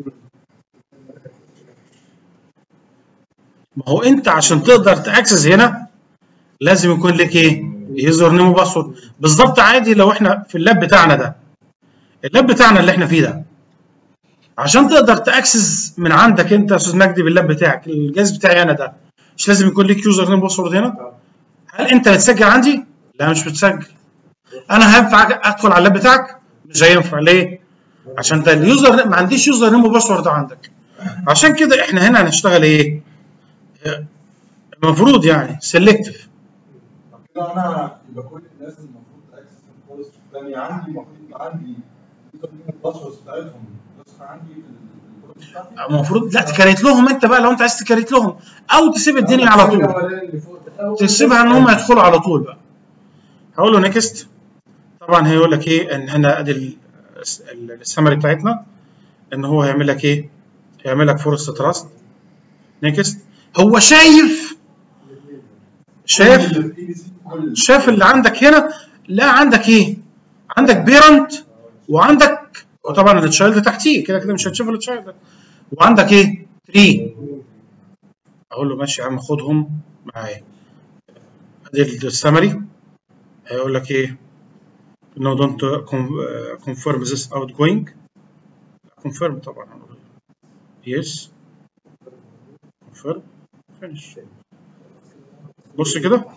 ما هو انت عشان تقدر تاكسس هنا لازم يكون لك ايه؟ يوزر نيم وباسورد بالظبط عادي لو احنا في اللاب بتاعنا ده اللاب بتاعنا اللي احنا فيه ده عشان تقدر تاكسس من عندك انت يا استاذ مجدي باللاب بتاعك الجهاز بتاعي انا ده مش لازم يكون لك يوزر نيم وباسورد هنا؟ هل انت متسجل عندي؟ لا مش متسجل انا هينفع ادخل على اللاب بتاعك؟ مش هينفع ليه؟ عشان ده اليوزر ما عنديش يوزر نيم وباسورد عندك عشان كده احنا هنا هنشتغل ايه؟ المفروض يعني سيلكتيف طب كده انا يبقى كل الناس المفروض تاكسس الفورست الثانيه عندي المفروض يبقى عندي الباسورد بتاعتهم نسخه عندي في الفورست بتاعتي المفروض لا تكريت لهم انت بقى لو انت عايز تكريت لهم او تسيب الدنيا على طول تسيبها ان هم يدخلوا على طول بقى هقول له نيكست طبعا هيقول لك ايه ان هنا ادي ال- ال- السمري بتاعتنا ان هو هيعمل لك ايه هيعمل لك فورست تراست نيكست هو شايف شايف شايف اللي عندك هنا لا عندك ايه عندك بيرنت وعندك وطبعا التشايلد تحتيه كده كده مش هتشوف التشايلد وعندك ايه 3 اقول له ماشي يا عم خدهم معايا ادي السمري هيقول لك ايه no don't con- confirm this outgoing confirm طبعا هنقول yes confirm finish بص كده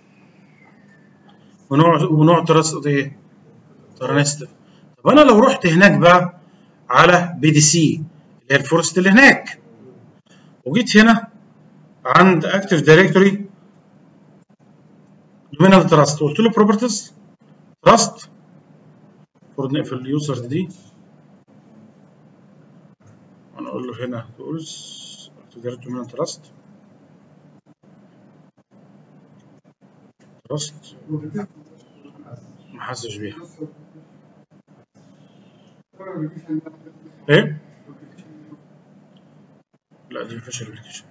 ونوع ونوع ترست ايه ترنستف طب انا لو رحت هناك بقى على بي دي سي اللي هي الفورست اللي هناك وجيت هنا عند اكتف دايركتوري دومينال تراست قلت له بروبرتيز تراست المفروض نقفل اليوزرز دي ونقول له هنا تولز اكتف دايركتوري دومينال تراست تراست ما حسش بيها ايه؟ لا دي مفيش ابلكيشن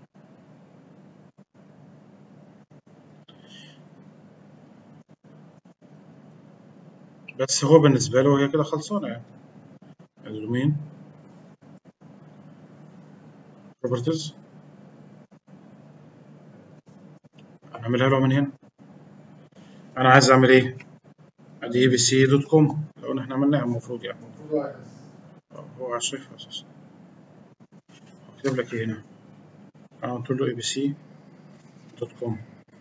بس هو بالنسبة له هي كده خلصانة يعني الدومين بروبرتيز هنعملها له من هنا انا عايز اعمل ايه ادي اي بي سي دوت كوم لو احنا عملناها المفروض يعني هو شايفها اساسا هكتب لك ايه هنا انا قلت له اي بي سي دوت كوم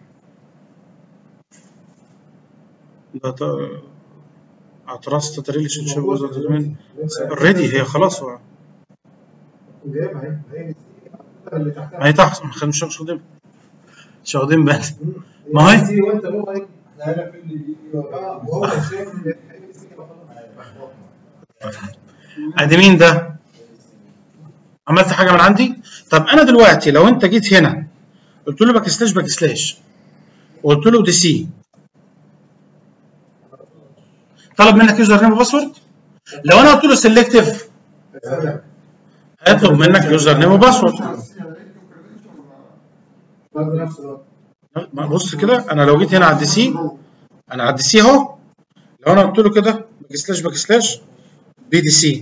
ده اعتراض ريليشن شيب ويز دومين اوريدي هي خلاص هو جايبها اهي هي اللي تحتها ما هي تحت ما مش مش واخدين مش واخدين بالنا ما هي- دي وانت هو ايه احنا هنا في اللي اه وهو شايف ان هي دي ادي مين ده؟ عملت حاجه من عندي؟ طب انا دلوقتي لو انت جيت هنا قلت له باك سلاش باك سلاش وقلت له دي سي طلب منك يوزر نيم وباسورد لو انا قلت له سيلكتيف هيطلب منك يوزر نيم وباسورد برضه نفس الوقت ما بص كده انا لو جيت هنا على الدي سي انا على الدي سي اهو لو انا قلت له كده باك سلاش باك سلاش بي دي سي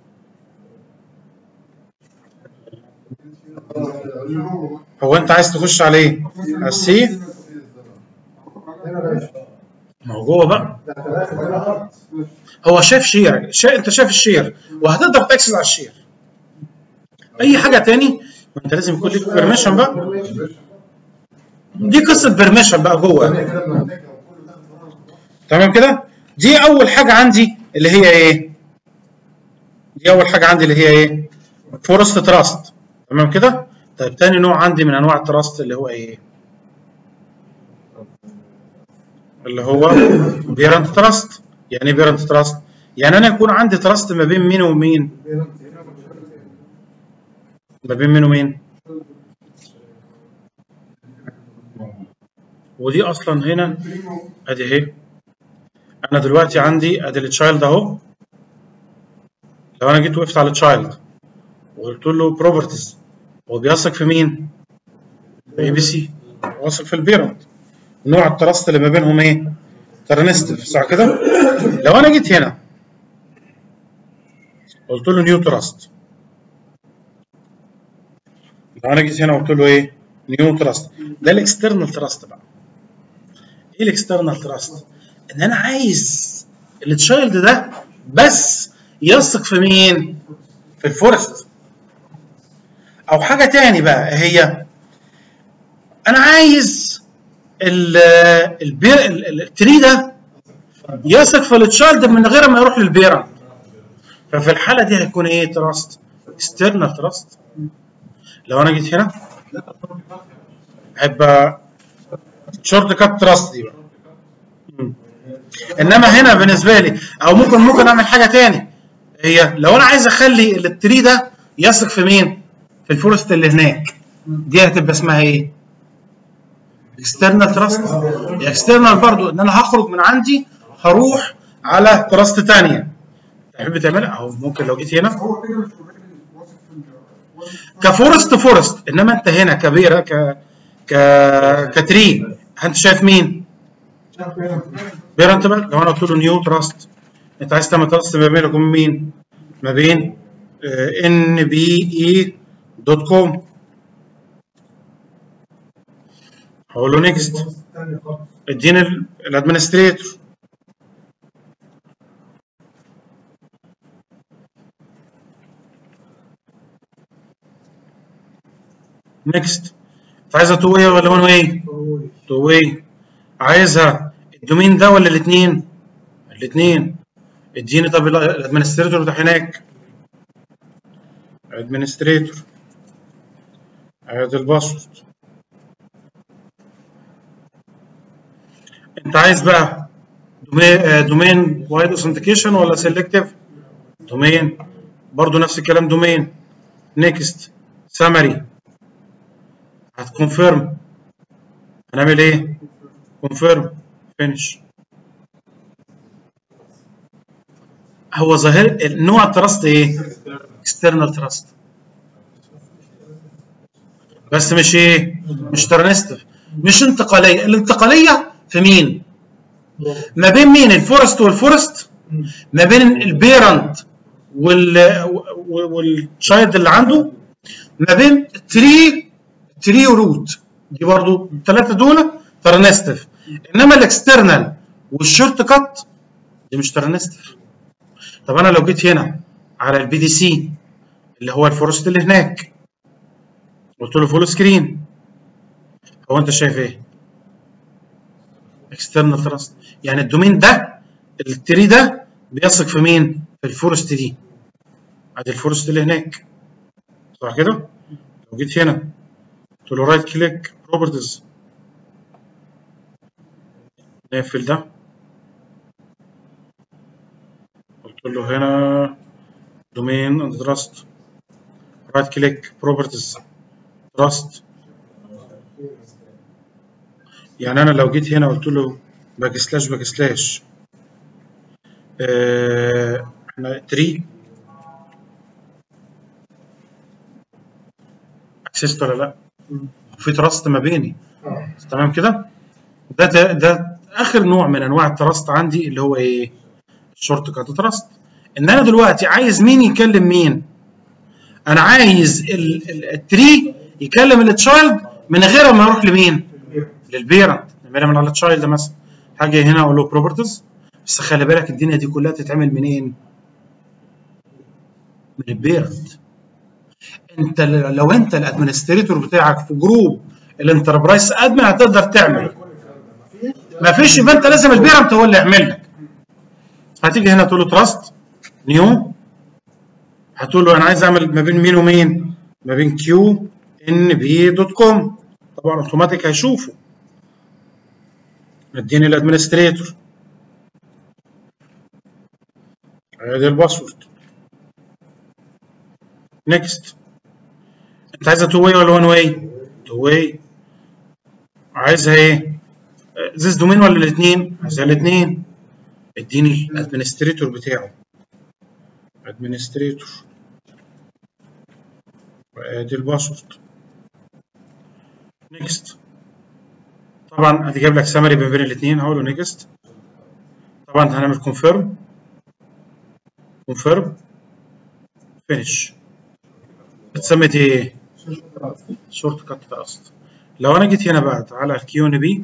هو انت عايز تخش على ايه؟ على السي هنا باشا ما هو جوه بقى ده ثلاثة ثلاثة هو شايف شير شا... انت شايف الشير وهتقدر تاكسس على الشير اي حاجه تاني ما انت لازم يكون لك بيرميشن بقى دي قصه بيرميشن بقى جوه تمام كده دي اول حاجه عندي اللي هي ايه دي اول حاجه عندي اللي هي ايه فورست تراست تمام كده طيب تاني نوع عندي من انواع التراست اللي هو ايه اللي هو بيرنت تراست يعني ايه بيرنت تراست يعني انا يكون عندي تراست ما بين مين ومين ما بين مين ومين ودي اصلا هنا ادي اهي انا دلوقتي عندي ادي التشايلد اهو لو انا جيت وقفت على التشايلد وقلت له بروبرتيز هو بيثق في مين؟ اي بي سي واثق في البيرنت نوع التراست اللي ما بينهم ايه؟ ترنستيف صح كده؟ لو انا جيت هنا قلت له نيو تراست لو انا جيت هنا وقلت له ايه؟ نيو تراست ده الاكسترنال تراست بقى ايه الاكسترنال تراست؟ ان انا عايز التشايلد ده بس يثق في مين؟ في الفورست او حاجه تاني بقى هي انا عايز ال البير ال- ال- التري ده يثق في التشايلد من غير ما يروح للبيرنت ففي الحاله دي هيكون ايه تراست اكسترنال تراست لو انا جيت هنا هيبقى شورت كات تراست دي بقى مم. انما هنا بالنسبه لي او ممكن ممكن اعمل حاجه تاني هي لو انا عايز اخلي التري ده يثق في مين في الفورست اللي هناك دي هتبقى اسمها ايه اكسترنال تراست اكسترنال برضو ان انا هخرج من عندي هروح على تراست تانية تحب تعملها او ممكن لو جيت هنا هو كده مش اوريدي واثق في ال- كفورست فورست انما انت هنا كبيره ك ك كتري انت شايف مين شايف هنا بيرنت بقى لو انا قلت له نيو تراست انت عايز تعمل تراست ما بينك وبين مين؟ ما بين ان بي اي دوت كوم هقول له نيكست تانية خالص اديني ال- الادمنستريتور نيكست انت عايزها تو واي ولا وان واي؟ هو تو واي عايزها الدومين ده ولا الاثنين؟ الاثنين اديني طب ال- الادمنستريتور بتاع هناك ادمنستريتور ادي الباسورد انت عايز بقى دومين دومين وايد اوثنتيكيشن ولا سيلكتيف دومين برضو نفس الكلام دومين نيكست سمري هتكونفيرم هنعمل ايه كونفيرم فينش هو ظاهر نوع التراست ايه اكسترنال تراست بس مش ايه مش ترنستف مش انتقاليه الانتقاليه في مين ما بين مين الفورست والفورست ما بين البيرنت وال والتشايلد اللي عنده ما بين تري تري وروت دي برضو الثلاثه دول ترنستف انما الاكسترنال والشورت كات دي مش ترنستف طب انا لو جيت هنا على البي دي سي اللي هو الفورست اللي هناك قلت له فول سكرين هو انت شايف ايه؟ اكسترنال تراست يعني الدومين ده التري ده بيثق في مين؟ في الفورست دي ادي الفورست اللي هناك صح كده؟ لو جيت هنا قلت له رايت كليك بروبرتيز نقفل ده قلت له هنا دومين اند تراست رايت كليك بروبرتيز تراست يعني انا لو جيت هنا قلت له باك سلاش باك سلاش آه، احنا تري اكسست ولا لا في تراست ما بيني تمام كده ده, ده ده اخر نوع من انواع التراست عندي اللي هو ايه الشورت كات تراست ان انا دلوقتي عايز مين يكلم مين انا عايز ال- ال- التري يكلم التشايلد من غير ما يروح لمين للبيرنت نعملها من على التشايلد مثلا حاجه هنا اقول له بروبرتيز بس خلي بالك الدنيا دي كلها تتعمل منين من البيرنت انت ل- لو انت الادمنستريتور بتاعك في جروب الانتربرايز ادمن هتقدر تعمل ما فيش يبقى انت لازم البيرنت هو اللي يعمل لك هتيجي هنا تقول له تراست نيو هتقول له انا عايز اعمل ما بين مين ومين ما بين كيو ان بي دوت كوم طبعا اوتوماتيك هيشوفه اديني الادمنستريتور ادي الباسورد نيكست انت عايزها تو واي ولا وان واي؟ تو واي عايزها ايه؟ زيز دومين ولا الاثنين؟ عايزها الاثنين اديني الادمنستريتور بتاعه ادمنستريتور وادي الباسورد نيكست طبعا ادي جايب لك سمري ما بين الاثنين هقول له نيكست طبعا هنعمل كونفيرم كونفيرم فينش اتسمت ايه؟ شورت كات تراست لو انا جيت هنا بقى على الكيو ان بي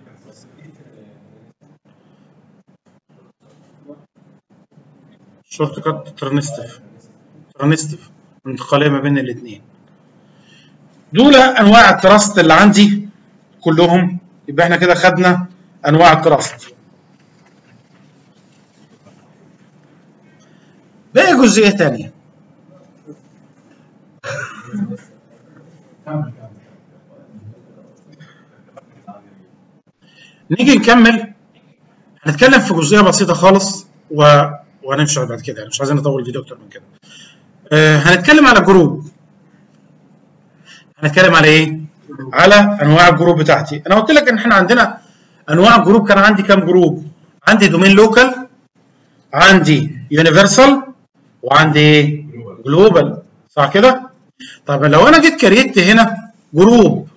شورت كات ترانستيف ترانستيف انتقاليه ما بين الاثنين دول انواع التراست اللي عندي كلهم يبقى احنا كده خدنا انواع التراست باقي جزئيه تانية نيجي نكمل هنتكلم في جزئيه بسيطه خالص و... وهنمشي بعد كده يعني مش عايزين نطول الفيديو اكتر من كده آه هنتكلم على جروب هنتكلم على ايه على انواع الجروب بتاعتي انا قلت لك ان احنا عندنا انواع الجروب كان عندي كام جروب عندي دومين لوكال عندي يونيفرسال وعندي ايه جلوبال صح كده طب لو انا جيت كريت هنا جروب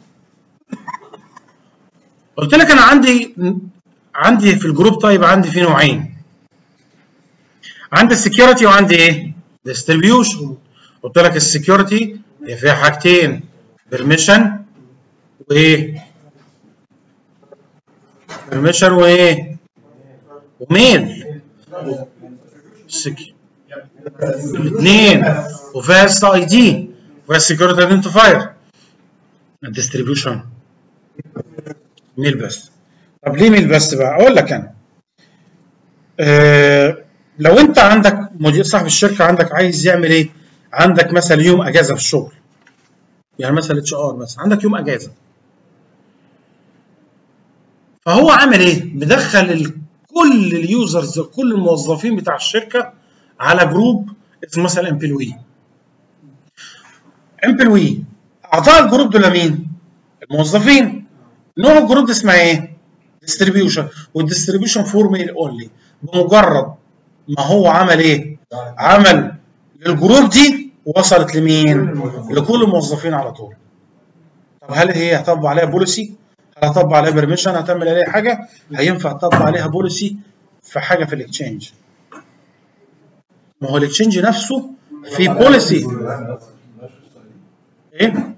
قلت لك انا عندي عندي في الجروب طيب عندي في نوعين عندي السكيورتي وعندي ايه ديستريبيوشن قلت لك السكيورتي هي فيها حاجتين بيرميشن وايه بيرميشن وايه وميل سكي الاثنين وفيها اس اي دي وفيها سكيورتي ايدنتيفاير الديستريبيوشن ميل بس طب ليه ميل بس بقى اقول لك انا آه لو انت عندك مدير صاحب الشركه عندك عايز يعمل ايه عندك مثلا يوم اجازه في الشغل يعني مثلا اتش ار مثلا عندك يوم اجازه فهو عمل ايه مدخل ال- كل اليوزرز كل الموظفين بتاع الشركه على جروب اسمه مثلا امبلوي امبلوي اعضاء الجروب دول مين الموظفين نوع الجروب ده اسمها ايه ديستريبيوشن والديستريبيوشن فور ميل اونلي بمجرد ما هو عمل ايه عمل للجروب دي وصلت لمين لكل الموظفين على طول طب هل هي هطبق عليها بوليسي هل هطبق عليها بيرميشن هتعمل عليها حاجه هينفع تطبق عليها بوليسي في حاجه في الاكتشينج ما هو الاكتشينج نفسه في بوليسي ايه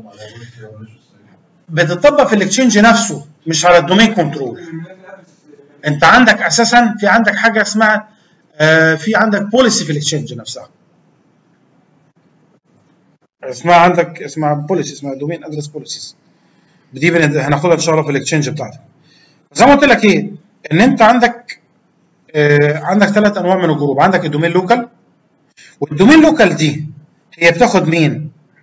بتطبق في الاكتشينج نفسه مش على الدومين كنترول انت عندك اساسا في عندك حاجه اسمها آه في عندك بوليسي في الاكتشينج نفسها اسمها عندك اسمها بوليسي اسمها دومين ادرس بوليسيز دي بن- هناخدها ان شاء الله في الاكتشينج بتاعتك زي ما قلت لك ايه ان انت عندك آه عندك ثلاث انواع من الجروب عندك الدومين لوكال والدومين لوكال دي هي بتاخد مين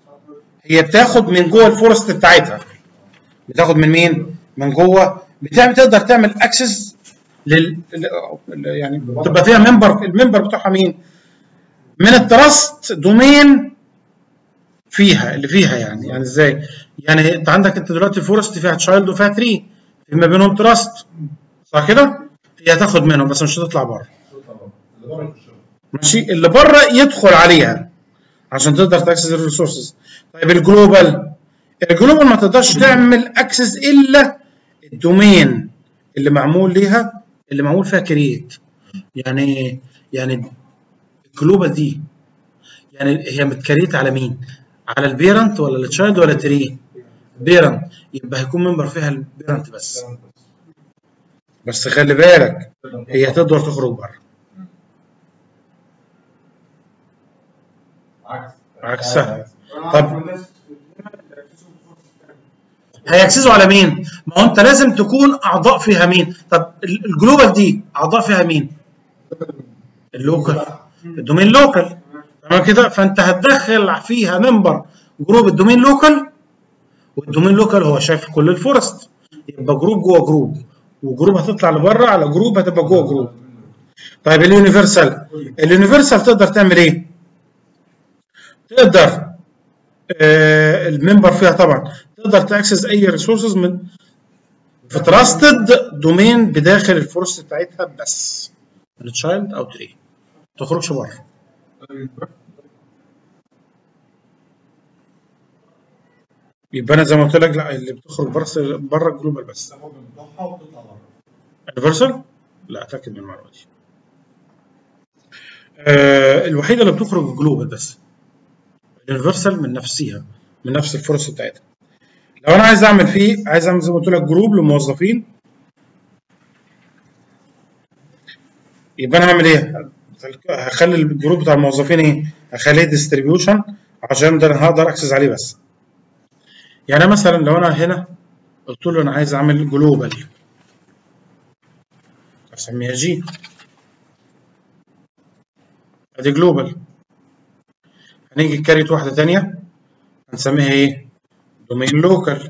هي بتاخد من جوه الفورست بتاعتها بتاخد من مين من جوه بتعمل تقدر تعمل اكسس لل ال- يعني تبقى فيها ممبر الممبر بتاعها مين من التراست دومين فيها اللي فيها يعني يعني ازاي يعني انت عندك انت دلوقتي فورست فيها تشايلد وفيها تري في ما بينهم تراست صح كده هي هتاخد منهم بس مش هتطلع بره اللي بره في الشغل ماشي اللي بره يدخل عليها عشان تقدر تاكسس الريسورسز طيب الجلوبال الجلوبال ما تقدرش تعمل اكسس الا الدومين اللي معمول ليها اللي معمول فيها كرييت يعني يعني الجلوبال دي يعني هي متكريت على مين؟ على البيرنت ولا التشايلد ولا التري؟ بيرنت يبقى هيكون ممبر فيها البيرنت بس بس خلي بالك هي تقدر تخرج بره عكس عكسها طب هيكسسوا على مين؟ ما هو انت لازم تكون اعضاء فيها مين؟ طب ال- الجلوبال دي اعضاء فيها مين؟ اللوكال الدومين لوكال تمام كده فانت هتدخل فيها ممبر جروب الدومين لوكال والدومين لوكال هو شايف كل الفورست يبقى جروب جوه جروب وجروب هتطلع لبره على جروب هتبقى جوه جروب طيب اليونيفرسال اليونيفرسال تقدر تعمل ايه؟ تقدر آه الممبر فيها طبعا تقدر تاكسس اي ريسورسز من في تراستد دومين بداخل الفورست بتاعتها بس التشايلد او تري ما تخرجش بره يبقى انا زي ما قلت لك لا اللي بتخرج بره بره الجلوبال بس تاخد من بتوعها وتطلع بره اليونيفرسال لا اتاكد من المعلومه دي آه الوحيده اللي بتخرج جلوبال بس اليونيفرسال من نفسها من نفس الفرص بتاعتها لو انا عايز اعمل فيه عايز اعمل زي ما قلت لك جروب للموظفين يبقى انا هعمل ايه؟ هخلي الجروب بتاع الموظفين ايه؟ هخليه ديستريبيوشن عشان ده انا هقدر اكسس عليه بس. يعني مثلا لو انا هنا قلت له انا عايز اعمل جلوبال اسميها جي ادي جلوبال هنيجي كاريت واحده ثانيه هنسميها ايه؟ دومين لوكال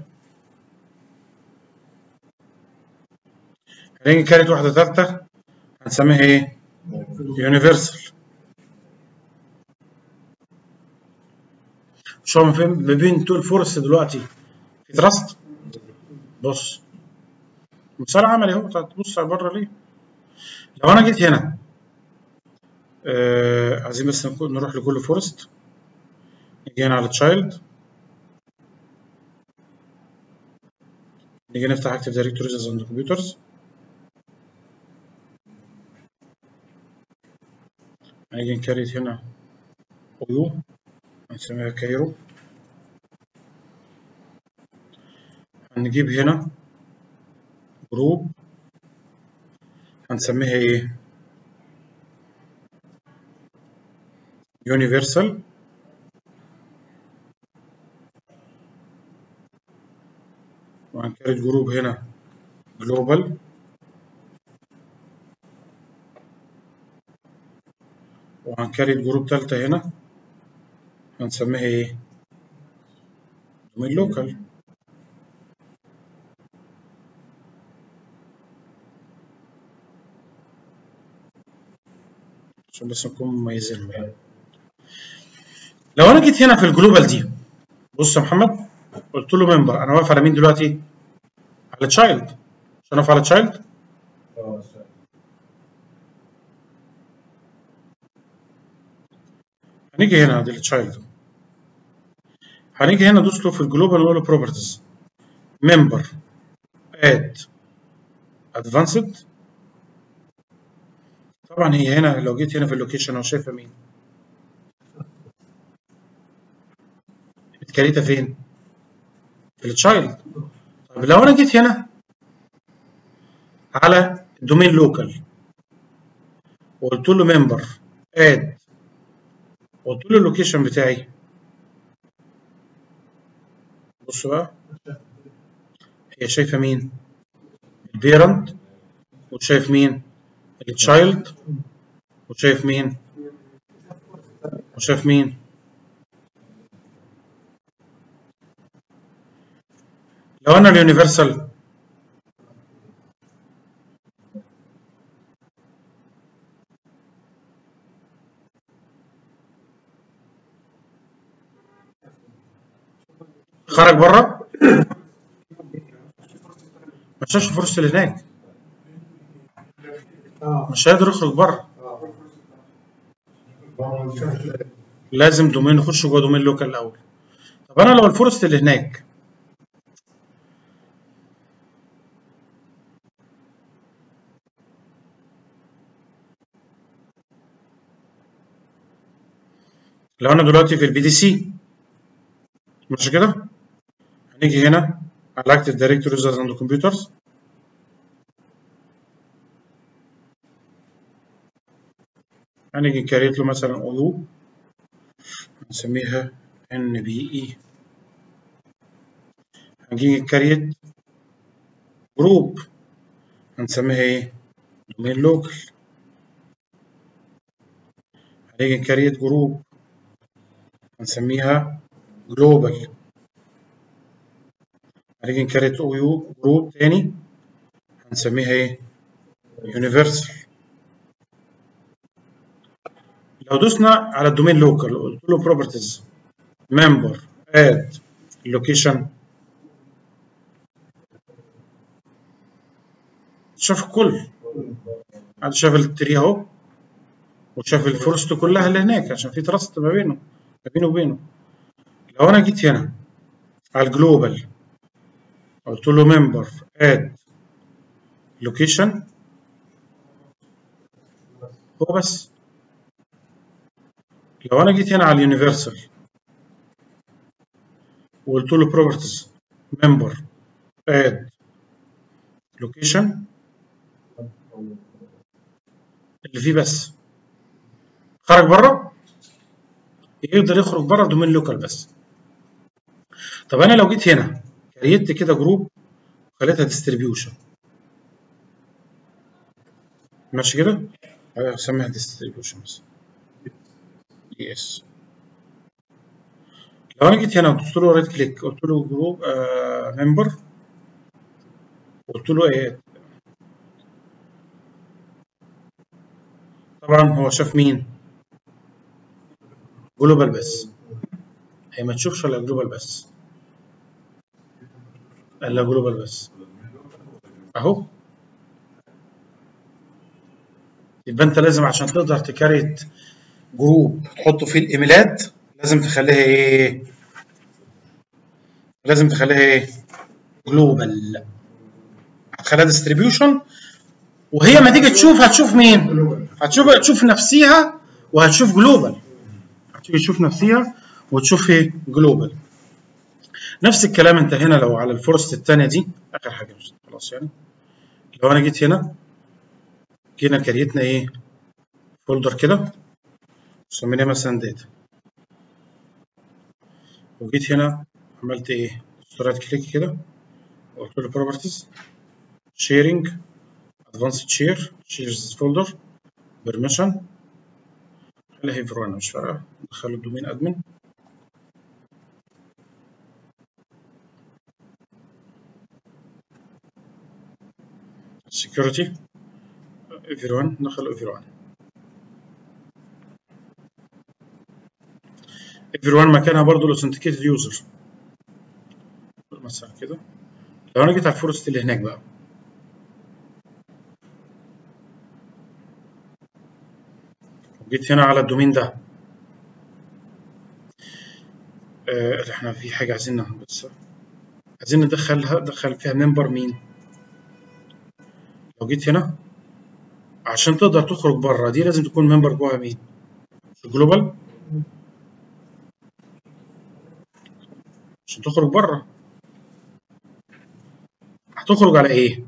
هنيجي كاريت واحده ثالثه هنسميها ايه؟ يونيفرسال شو ما فين ما بين طول فورست دلوقتي في تراست بص مثال عملي اهو تبص على بره ليه لو انا جيت هنا آه عايزين بس نكون- نروح لكل فورست نيجي هنا على تشايلد نيجي نفتح اكتف دايركتوريز اند كمبيوترز هنيجي نكريت هنا أويو هنسميها كايرو هنجيب هنا جروب هنسميها ايه يونيفرسال وهنكريت جروب هنا جلوبال وهنكريت جروب تالتة هنا هنسميها ايه؟ دومين لوكال عشان بس نكون مميزين يعني. لو انا جيت هنا في الجلوبال دي بص يا محمد قلت له ممبر انا واقف على مين دلوقتي؟ على تشايلد عشان اقف على تشايلد اه هنيجي هنا دي التشايلد هنيجي هنا ندوس له في الجلوبال نقول له بروبرتيز ممبر اد ادفانسد طبعا هي هنا لو جيت هنا في اللوكيشن هو شايفه مين؟ متكريته فين؟ في التشايلد طب لو انا جيت هنا على دومين لوكال وقلت له ممبر اد وقلت له اللوكيشن بتاعي بص بقى هي شايفه مين البيرنت وشايف مين التشايلد وشايف مين وشايف مين لو انا اليونيفرسال خرج بره ما شافش الفرصه اللي هناك اه مش هيقدر يخرج بره اه لازم دومين يخش جوه دومين لوكال الاول طب انا لو الفورست اللي هناك لو انا دلوقتي في البي دي سي مش كده هنيجي هنا على اكتف دايركتوريز اند كمبيوترز هنيجي نكريت له مثلا او يو نسميها ان بي اي هنجي نكريت جروب هنسميها ايه دومين لوكال هنيجي نكريت جروب هنسميها جلوبال هنيجي نكريت او يو جروب تاني هنسميها ايه يونيفرسال لو دوسنا على الدومين لوكال قلت له بروبرتيز ممبر اد لوكيشن شاف الكل عاد شاف التري اهو وشاف الفورست كلها اللي هناك عشان في تراست ما بينه ما بينه وبينه لو انا جيت هنا على الجلوبال قلت له ممبر اد لوكيشن هو بس لو انا جيت هنا على اليونيفرسال وقلت له بروبرتيز ممبر اد لوكيشن اللي فيه بس خرج بره يقدر يخرج بره دومين لوكال بس طب انا لو جيت هنا كريت كده جروب وخليتها ديستريبيوشن ماشي كده هسميها ديستريبيوشن بس دي اس لو انا جيت هنا ودوست له رايت كليك قلت له جروب ممبر قلت له ايه طبعا هو شاف مين جلوبال بس هي ما تشوفش الا جلوبال بس الا جلوبال بس اهو يبقى انت لازم عشان تقدر تكريت جروب تحطه فيه الايميلات لازم تخليها ايه لازم تخليها ايه جلوبال هتخليها ديستريبيوشن وهي ما تيجي تشوف هتشوف مين هتشوف هتشوف نفسيها وهتشوف جلوبال هتيجي تشوف نفسيها وتشوف ايه جلوبال نفس الكلام انت هنا لو على الفورست الثانيه دي اخر حاجه مش خلاص يعني لو انا جيت هنا جينا كريتنا ايه فولدر كده سميناه مثلا داتا وجيت هنا عملت ايه رايت كليك كده وقلت له بروبرتيز شيرنج ادفانسد شير شيرز فولدر بيرميشن خليها ايفري مش فارقه ندخله الدومين ادمن security everyone ندخل everyone everyone مكانها برضو الاوثنتيكيتد يوزر مثلا كده لو انا جيت على الفورست اللي هناك بقى جيت هنا على الدومين ده آه احنا في حاجة عايزينها بس عايزين ندخلها ندخل فيها ممبر مين لو جيت هنا عشان تقدر تخرج بره دي لازم تكون ممبر جواها مين جلوبال عشان تخرج بره هتخرج على ايه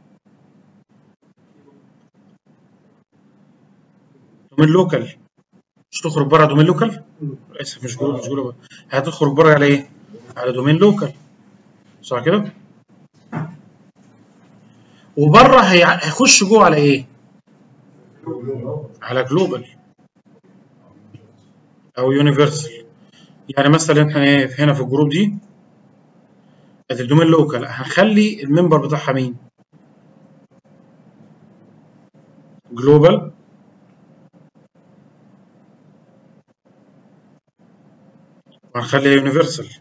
دومين لوكال مش تخرج بره دومين لوكال اسف مش جلوبال مش جلوبال هتخرج بره على ايه على دومين لوكال صح كده وبره هي- هيخش جوه على ايه على جلوبال او يونيفرسال يعني مثلا احنا ايه هنا في الجروب دي ادي الدومين لوكال هنخلي الممبر بتاعها مين جلوبال وهنخليها يونيفرسال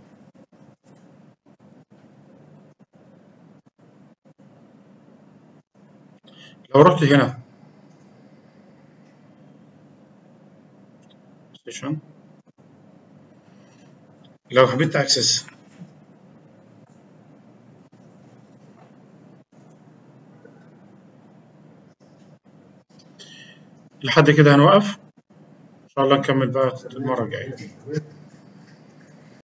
لو رحت هنا سيشن لو حبيت اكسس لحد كده هنوقف ان شاء الله نكمل بقى المره الجايه